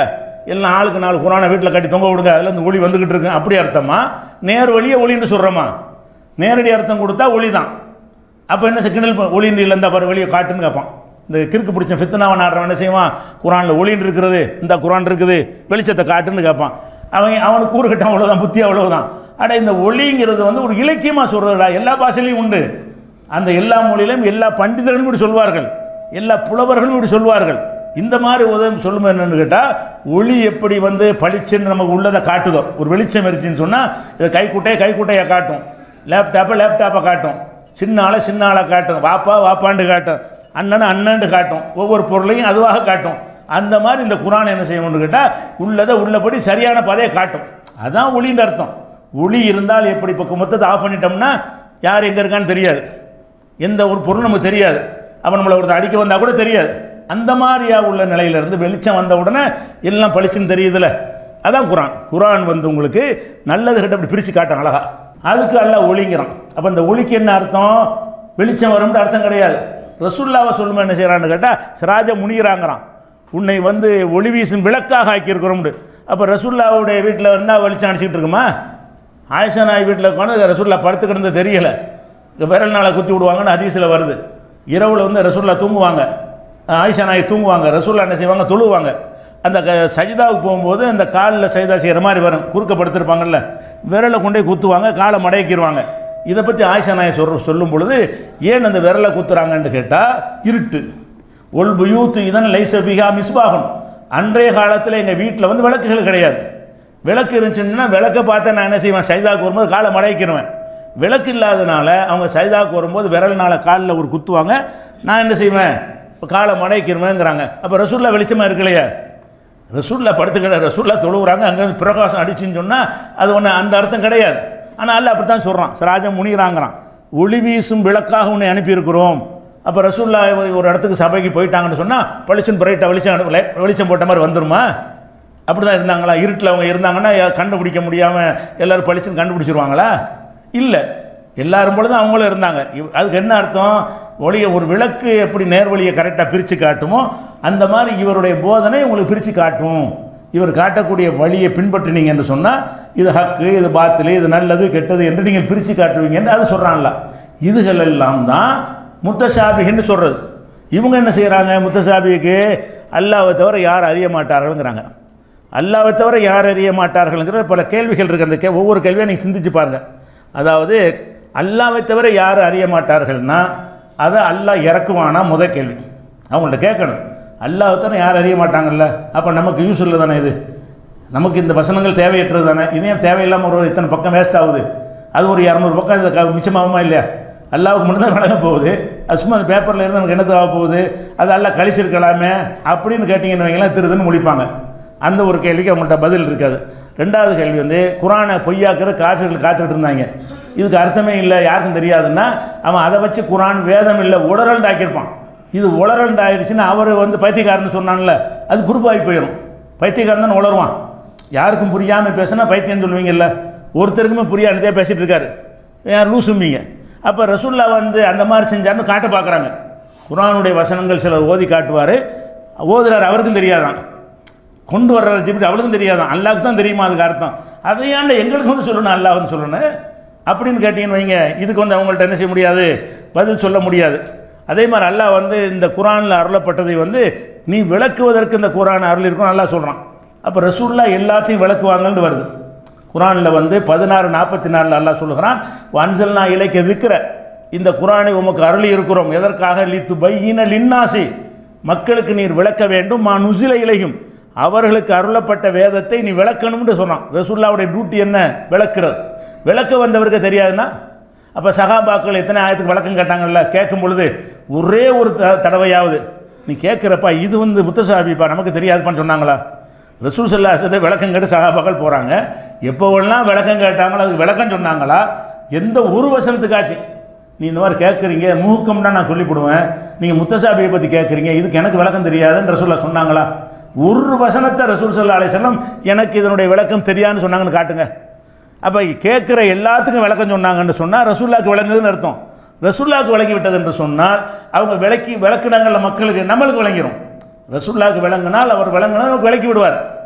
எல்லாம் ஆளுக்கு நாலு குரானை வீட்டில் கட்டி தொங்க விடுங்க அதில் இந்த ஒளி வந்துக்கிட்டு இருக்கு அப்படி அர்த்தமா நேர் வழியே ஒளின்னு சொல்கிறோமா நேரடி அர்த்தம் கொடுத்தா ஒளி தான் அப்போ என்ன கிணல் ஒளின்னு இல்லை இந்த பாரு வெளியே காட்டுன்னு கேட்பான் இந்த கிறுக்கு பிடிச்ச ஃபித்னாவை நாடுறவன் என்ன செய்வான் குரானில் ஒளின்னு இருக்கிறது இந்த குரான் இருக்குது வெளிச்சத்தை காட்டுன்னு கேட்பான் அவன் அவனுக்கு கூறு கட்டம் அவ்வளோதான் புத்தி அவ்வளவுதான் அட இந்த ஒளிங்கிறது வந்து ஒரு இலக்கியமாக சொல்கிறதுடா எல்லா பாஷையிலையும் உண்டு அந்த எல்லா மொழியிலும் எல்லா பண்டிதர்களும் இப்படி சொல்வார்கள் எல்லா புலவர்களும் இப்படி சொல்வார்கள் இந்த மாதிரி உதவி சொல்லும்போது என்னன்னு கேட்டால் ஒளி எப்படி வந்து பளிச்சுன்னு நமக்கு உள்ளதை காட்டுதோ ஒரு வெளிச்சம் இருந்துச்சுன்னு சொன்னால் இதை கைக்குட்டையை கைக்குட்டையை காட்டும் லேப்டாப்பை லேப்டாப்பை காட்டும் சின்ன ஆளை சின்ன ஆளை காட்டும் வாப்பா வாப்பாண்டு காட்டும் அண்ணனை அண்ணன்ட்டு காட்டும் ஒவ்வொரு பொருளையும் அதுவாக காட்டும் அந்த மாதிரி இந்த குரான் என்ன செய்யணும்னு கேட்டால் உள்ளதை உள்ளபடி சரியான பதையை காட்டும் அதான் ஒளின்ற அர்த்தம் ஒளி இருந்தால் எப்படி இப்போ மொத்தத்தை ஆஃப் பண்ணிட்டோம்னா யார் எங்கே இருக்கான்னு தெரியாது எந்த ஒரு பொருள் நமக்கு தெரியாது அவன் நம்மளை ஒருத்தர் அடிக்க வந்தால் கூட தெரியாது அந்த மாதிரியா உள்ள நிலையிலிருந்து வெளிச்சம் வந்த உடனே எல்லாம் பளிச்சுன்னு தெரியுதுல அதான் குரான் குரான் வந்து உங்களுக்கு நல்லது கிட்ட அப்படி பிரித்து காட்டும் அழகா அதுக்கு அல்ல ஒளிங்கிறான் அப்போ இந்த ஒளிக்கு என்ன அர்த்தம் வெளிச்சம் வரும்னு அர்த்தம் கிடையாது ரசுல்லாவை சொல்லுமா என்ன செய்கிறான்னு கேட்டால் சிராஜ முனிகிறாங்கிறான் உன்னை வந்து ஒளி வீசும் விளக்காக ஆக்கியிருக்கிறோம்னு அப்போ ரசுல்லாவுடைய வீட்டில் இருந்தால் வெளிச்சம் அடிச்சிட்டு இருக்குமா ஆயிஷா நாய் வீட்டில் உட்காந்து ரசுல்லா படுத்து கிடந்து தெரியல இந்த விரல் நாளை குத்தி விடுவாங்கன்னு ஹதீஸில் வருது இரவில் வந்து ரசுல்லா தூங்குவாங்க ஆயிஷா நாய் தூங்குவாங்க ரசுல்லா என்ன செய்வாங்க தொழுவாங்க அந்த க சஜிதாவுக்கு போகும்போது அந்த காலில் சஜிதா செய்கிற மாதிரி வரும் குறுக்க படுத்திருப்பாங்கல்ல விரலை கொண்டே குத்துவாங்க காலை மடக்கிடுவாங்க இதை பற்றி ஆயிஷா நாய் சொல் சொல்லும் பொழுது ஏன் அந்த விரலை குத்துறாங்கன்னு கேட்டால் இருட்டு ஒல் புயூத்து இதன் லைசபிகா மிஸ்பாகும் அன்றைய காலத்தில் எங்கள் வீட்டில் வந்து விளக்குகள் கிடையாது விளக்கு இருந்துச்சுன்னா விளக்கை பார்த்தா நான் என்ன செய்வேன் சைதாவுக்கு வரும்போது காலை மடக்கிடுவேன் விளக்கு இல்லாதனால அவங்க சைதாவுக்கு வரும்போது விரல்னால காலில் ஒரு குத்துவாங்க நான் என்ன செய்வேன் இப்போ காலை மடக்கிடுவேங்கிறாங்க அப்போ ரசூல்லா வெளிச்சமாக இருக்கலையா ரசூல்லா படுத்துக்கிற ரசூல்லா தொழுவுறாங்க அங்கேருந்து பிரகாசம் அடிச்சுன்னு சொன்னால் அது ஒன்று அந்த அர்த்தம் கிடையாது ஆனால் அல்ல அப்படி தான் சொல்கிறான் சராஜம் முனிகிறாங்கிறான் ஒளி வீசும் விளக்காக உன்னை அனுப்பியிருக்கிறோம் அப்போ ரசூல்லா ஒரு இடத்துக்கு சபைக்கு போயிட்டாங்கன்னு சொன்னால் பளிச்சுன்னு பிரைட்டாக வெளிச்சம் லை- வெளிச்சம் போட்ட மாதிரி வந்துருமா அப்படி தான் இருந்தாங்களா இருட்டில் அவங்க இருந்தாங்கன்னா யா- கண்டுபிடிக்க முடியாமல் எல்லோரும் பளிச்சுன்னு கண்டுபிடிச்சிருவாங்களா இல்லை எல்லாரும் பொழுதும் அவங்களும் இருந்தாங்க இவ்- அதுக்கு என்ன அர்த்தம் ஒளியை ஒரு விளக்கு எப்படி நேர்வழியை கரெக்டாக பிரித்து காட்டுமோ அந்த மாதிரி இவருடைய போதனை உங்களுக்கு பிரித்து காட்டும் இவர் காட்டக்கூடிய வழியை பின்பற்றினீங்க என்று சொன்னால் இது ஹக்கு இது பாத்திலு இது நல்லது கெட்டது என்று நீங்கள் பிரித்து காட்டுவீங்க என்று அது சொல்கிறான்ல இதுகள் எல்லாம் தான் முத்தசாபின்னு சொல்கிறது இவங்க என்ன செய்கிறாங்க முத்தசாபிக்கு அல்லாவை தவிர யார் அறிய மாட்டார்கள்ங்கிறாங்க அல்லாவை தவிர யார் அறிய மாட்டார்கள்ங்கிற பல கேள்விகள் இருக்குது அந்த கே ஒவ்வொரு கேள்வியை நீங்கள் சிந்திச்சு பாருங்கள் அதாவது அல்லாவை தவிர யார் அறிய மாட்டார்கள்னா அதை அல்லாஹ் இறக்குவானா முத கேள்வி அவங்கள்ட்ட கேட்கணும் அல்லாவை தவிர யார் அறிய மாட்டாங்கல்ல அப்போ நமக்கு யூஸ் இல்லை தானே இது நமக்கு இந்த வசனங்கள் தேவையற்றது தானே இதே தேவையில்லாமல் ஒரு இத்தனை பக்கம் வேஸ்ட் ஆகுது அது ஒரு இரநூறு பக்கம் இது க- மிச்சமாகுமா இல்லையா அல்லாவுக்கு மட்டும்தான் விளங்க போகுது அது சும்மா அந்த பேப்பரில் இருந்து நமக்கு என்னது ஆக போகுது அது எல்லாம் கழிச்சிருக்கலாமே அப்படின்னு கேட்டிங்கன்னு வைங்களேன் திருதுன்னு முடிப்பாங்க அந்த ஒரு கேள்விக்கு அவங்கள்ட்ட பதில் இருக்காது ரெண்டாவது கேள்வி வந்து குரானை பொய்யாக்குற காஃபிர்கள் காத்துட்டு இருந்தாங்க இதுக்கு அர்த்தமே இல்லை யாருக்கும் தெரியாதுன்னா அவன் அதை வச்சு குரான் வேதம் இல்லை உடரல் ஆக்கியிருப்பான் இது உளறல் ஆயிடுச்சுன்னா அவர் வந்து பைத்தியக்காரன்னு சொன்னான்ல அது பொறுப்பாகி போயிடும் பைத்தியக்காரன் தான் உளருவான் யாருக்கும் புரியாமல் பேசுனா பைத்தியம் சொல்லுவீங்கல்ல ஒருத்தருக்குமே புரியாததே பேசிட்டு இருக்காரு ஏன் லூசும்பீங்க அப்போ ரசூல்லா வந்து அந்த மாதிரி செஞ்சாருன்னு காட்ட பார்க்குறாங்க குரானுடைய வசனங்கள் சிலர் ஓதி காட்டுவார் ஓதுறாரு அவருக்கும் தெரியாதான் கொண்டு வர்ற ஜிபிட் அவளுக்கும் தெரியாதான் அல்லாஹ்க்கு தான் தெரியுமா அதுக்கு அர்த்தம் அதை ஏன்டா எங்களுக்கு வந்து சொல்லணும் அல்லாஹ் வந்து சொல்லணும் அப்படின்னு கேட்டீங்கன்னு வைங்க இதுக்கு வந்து அவங்கள்ட்ட என்ன செய்ய முடியாது பதில் சொல்ல முடியாது அதே மாதிரி அல்லாஹ் வந்து இந்த குரானில் அருளப்பட்டதை வந்து நீ விளக்குவதற்கு இந்த குரான் அருள் இருக்கும் அல்லாஹ் சொல்கிறான் அப்போ ரசூல்லா எல்லாத்தையும் விளக்குவாங்கன்னு வருது குரானில் வந்து பதினாறு நாற்பத்தி நாலில் அல்லாஹ் சொல்லுகிறான் வன்சல் நான் இலைக்கு எதிர்க்கிற இந்த குரானை உமக்கு அருளி இருக்கிறோம் எதற்காக லித்து பையின லின்னாசி மக்களுக்கு நீர் விளக்க வேண்டும் மா நுசில இலையும் அவர்களுக்கு அருளப்பட்ட வேதத்தை நீ விளக்கணும்னு சொன்னான் ரசூல்லாவுடைய டியூட்டி என்ன விளக்குறது விளக்க வந்தவருக்கு தெரியாதுன்னா அப்போ சகாபாக்கள் எத்தனை ஆயிரத்துக்கு விளக்கம் கேட்டாங்கல்ல கேட்கும் பொழுது ஒரே ஒரு த தடவையாவது நீ கேட்குறப்பா இது வந்து முத்தசாபிப்பா நமக்கு தெரியாதுப்பான்னு சொன்னாங்களா ரசூல் சல்லாசத்தை விளக்கம் கேட்டு சகாபாக்கள் போகிறாங்க எப்போவெல்லாம் விளக்கம் கேட்டாங்களோ அதுக்கு விளக்கம் சொன்னாங்களா எந்த ஒரு வசனத்துக்காச்சு நீ இந்த மாதிரி கேட்குறீங்க மூக்கம்னா நான் சொல்லிவிடுவேன் நீங்கள் முத்தசாபியை பற்றி கேட்குறீங்க இதுக்கு எனக்கு விளக்கம் தெரியாதுன்னு ரசூல்லா சொன்னாங்களா ஒரு வசனத்தை ரசூல் சல்லா அலைஹிஸ்ஸலாம் எனக்கு இதனுடைய விளக்கம் தெரியாதுன்னு சொன்னாங்கன்னு காட்டுங்க அப்போ கேட்குற எல்லாத்துக்கும் விளக்கம் சொன்னாங்கன்னு சொன்னால் ரசூல்லாக்கு விளங்குதுன்னு அர்த்தம் ரசூல்லாக்கு விளங்கி விட்டது என்று சொன்னால் அவங்க விளக்கி விளக்குனாங்கல்ல மக்களுக்கு நம்மளுக்கு விளங்கிரும் ரசூல்லாக்கு விளங்கினால் அவர் விளங்கினால் நமக்கு விளக்கி விடுவார்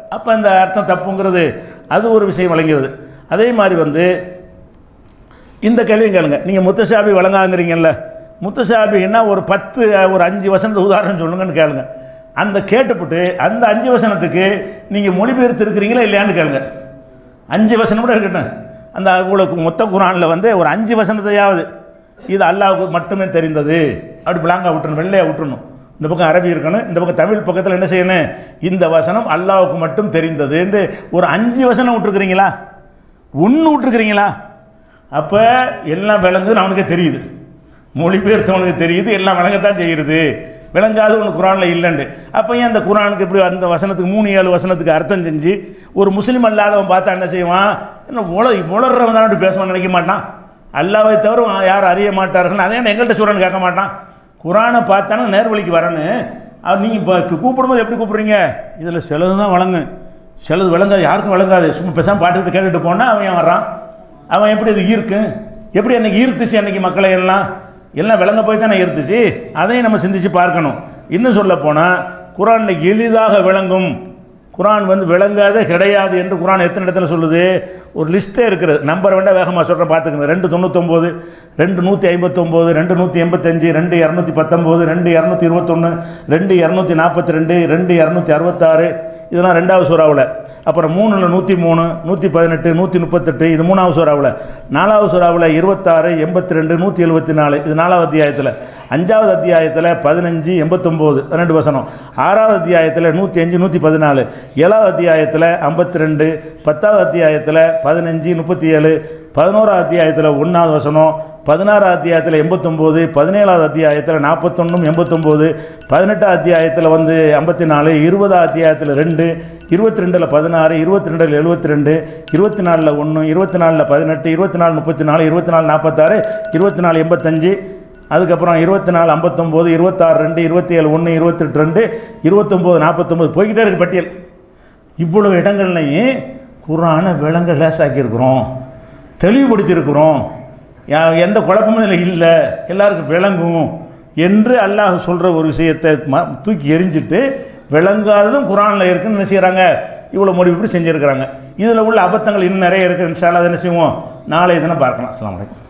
அப்போ இந்த அர்த்தம் தப்புங்கிறது அது ஒரு விஷயம் வழங்கிறது அதே மாதிரி வந்து இந்த கேள்வியும் கேளுங்க நீங்கள் முத்தசாபி வழங்காங்கிறீங்கல்ல முத்தசாபின்னா ஒரு பத்து ஒரு அஞ்சு வசனத்தை உதாரணம் சொல்லுங்கன்னு கேளுங்க அந்த கேட்டுப்புட்டு அந்த அஞ்சு வசனத்துக்கு நீங்கள் மொழிபெயர்த்து இருக்கிறீங்களா இல்லையான்னு கேளுங்க அஞ்சு வசனம் கூட இருக்கட்டும் அந்த உங்களுக்கு மொத்த குரானில் வந்து ஒரு அஞ்சு வசனத்தையாவது இது அல்லாவுக்கு மட்டுமே தெரிந்தது அப்படி பிளாங்கா விட்டுறணும் வெள்ளையாக விட்டுறணும் இந்த பக்கம் அரபி இருக்கணும் இந்த பக்கம் தமிழ் பக்கத்தில் என்ன செய்யணும் இந்த வசனம் அல்லாவுக்கு மட்டும் தெரிந்ததுன்னு ஒரு அஞ்சு வசனம் விட்டுருக்குறீங்களா ஒன்று விட்டுருக்குறீங்களா அப்போ எல்லாம் விளங்குதுன்னு அவனுக்கே தெரியுது மொழிபெயர்த்தவனுக்கு தெரியுது எல்லாம் விளங்கத்தான் செய்கிறது விளங்காத ஒன்று குரானில் இல்லைண்டு அப்போ ஏன் அந்த குரானுக்கு இப்படி அந்த வசனத்துக்கு மூணு ஏழு வசனத்துக்கு அர்த்தம் செஞ்சு ஒரு முஸ்லீம் அல்லாதவன் பார்த்தா என்ன செய்வான் என்ன உல உளர்றவன் தான் அப்படி பேசுவான் நினைக்க மாட்டான் அல்லாவை தவிர யாரும் அறிய மாட்டார்கள் அதே எங்கள்கிட்ட சொல்கிறேன்னு கேட்க மாட்டான் குரானை பார்த்தானா நேர்வழிக்கு வரணும் அது நீங்கள் இப்போ கூப்பிடும்போது எப்படி கூப்பிட்றீங்க இதில் சிலது தான் வழங்கு சிலது விளங்காது யாருக்கும் விளங்காது சும்மா பேசாமல் பாட்டுக்கிட்டு கேட்டுட்டு போனால் அவன் ஏன் வர்றான் அவன் எப்படி இது ஈர்க்கும் எப்படி அன்னைக்கு ஈர்த்துச்சு அன்னைக்கு மக்களை எல்லாம் எல்லாம் விளங்க போய் தானே ஈர்த்துச்சு அதையும் நம்ம சிந்திச்சு பார்க்கணும் இன்னும் சொல்ல போனால் குரானில் எளிதாக விளங்கும் குரான் வந்து விளங்காத கிடையாது என்று குரான் எத்தனை இடத்துல சொல்லுது ஒரு லிஸ்ட்டே இருக்கிறது நம்பர் வேண்டாம் வேகமாக சொல்கிறேன் பார்த்துக்கங்க ரெண்டு தொண்ணூத்தொம்போது ரெண்டு நூற்றி ஐம்பத்தொம்போது ரெண்டு நூற்றி எண்பத்தஞ்சு ரெண்டு இரநூத்தி பத்தொம்போது ரெண்டு இரநூத்தி இருபத்தொன்று ரெண்டு இரநூத்தி நாற்பத்தி ரெண்டு ரெண்டு இரநூத்தி அறுபத்தாறு இதெல்லாம் ரெண்டாவது சூறாவில் அப்புறம் மூணில் நூற்றி மூணு நூற்றி பதினெட்டு நூற்றி முப்பத்தெட்டு இது மூணாவது சூறாவில் நாலாவது சூறாவில் இருபத்தாறு எண்பத்தி ரெண்டு நூற்றி எழுபத்தி நாலு இது நாலாவது அத்தியாயத்தில் அஞ்சாவது அத்தியாயத்தில் பதினஞ்சு எண்பத்தொம்போது ரெண்டு வசனம் ஆறாவது அத்தியாயத்தில் நூற்றி அஞ்சு நூற்றி பதினாலு ஏழாவது அத்தியாயத்தில் ஐம்பத்தி ரெண்டு பத்தாவது அத்தியாயத்தில் பதினஞ்சு முப்பத்தி ஏழு பதினோராவது அத்தியாயத்தில் ஒன்றாவது வசனம் பதினாறாவது அத்தியாயத்தில் எண்பத்தொம்போது பதினேழாவது அத்தியாயத்தில் நாற்பத்தொன்னும் எண்பத்தொம்போது பதினெட்டாவது அத்தியாயத்தில் வந்து ஐம்பத்தி நாலு இருபதாவது அத்தியாயத்தில் ரெண்டு இருபத்தி ரெண்டில் பதினாறு இருபத்தி ரெண்டில் எழுபத்தி ரெண்டு இருபத்தி நாலில் ஒன்று இருபத்தி நாலில் பதினெட்டு இருபத்தி நாலு முப்பத்தி நாலு இருபத்தி நாலு நாற்பத்தாறு இருபத்தி நாலு எண்பத்தஞ்சு அதுக்கப்புறம் இருபத்தி நாலு ஐம்பத்தொம்போது இருபத்தாறு ரெண்டு இருபத்தி ஏழு ஒன்று இருபத்தெட்டு ரெண்டு இருபத்தொம்போது நாற்பத்தொம்போது போய்கிட்டே இருக்கு பட்டியல் இவ்வளோ இடங்கள்லையும் குரானை விலங்க லேசாக்கியிருக்கிறோம் தெளிவுபடுத்தியிருக்கிறோம் யா- எந்த குழப்பமும் இதில் இல்லை எல்லாருக்கும் விளங்கும் என்று அல்லாஹ் சொல்கிற ஒரு விஷயத்தை ம தூக்கி எரிஞ்சிட்டு விளங்காததும் குரானில் இருக்குன்னு என்ன செய்கிறாங்க இவ்வளோ முடிவு செஞ்சுருக்கிறாங்க இதில் உள்ள அபத்தங்கள் இன்னும் நிறைய இருக்குது இன்ஷால்லா அதை என்ன செய்வோம் நாளைய தினம் பார்க்கலாம் அஸ்ஸலாமு அலைக்கும்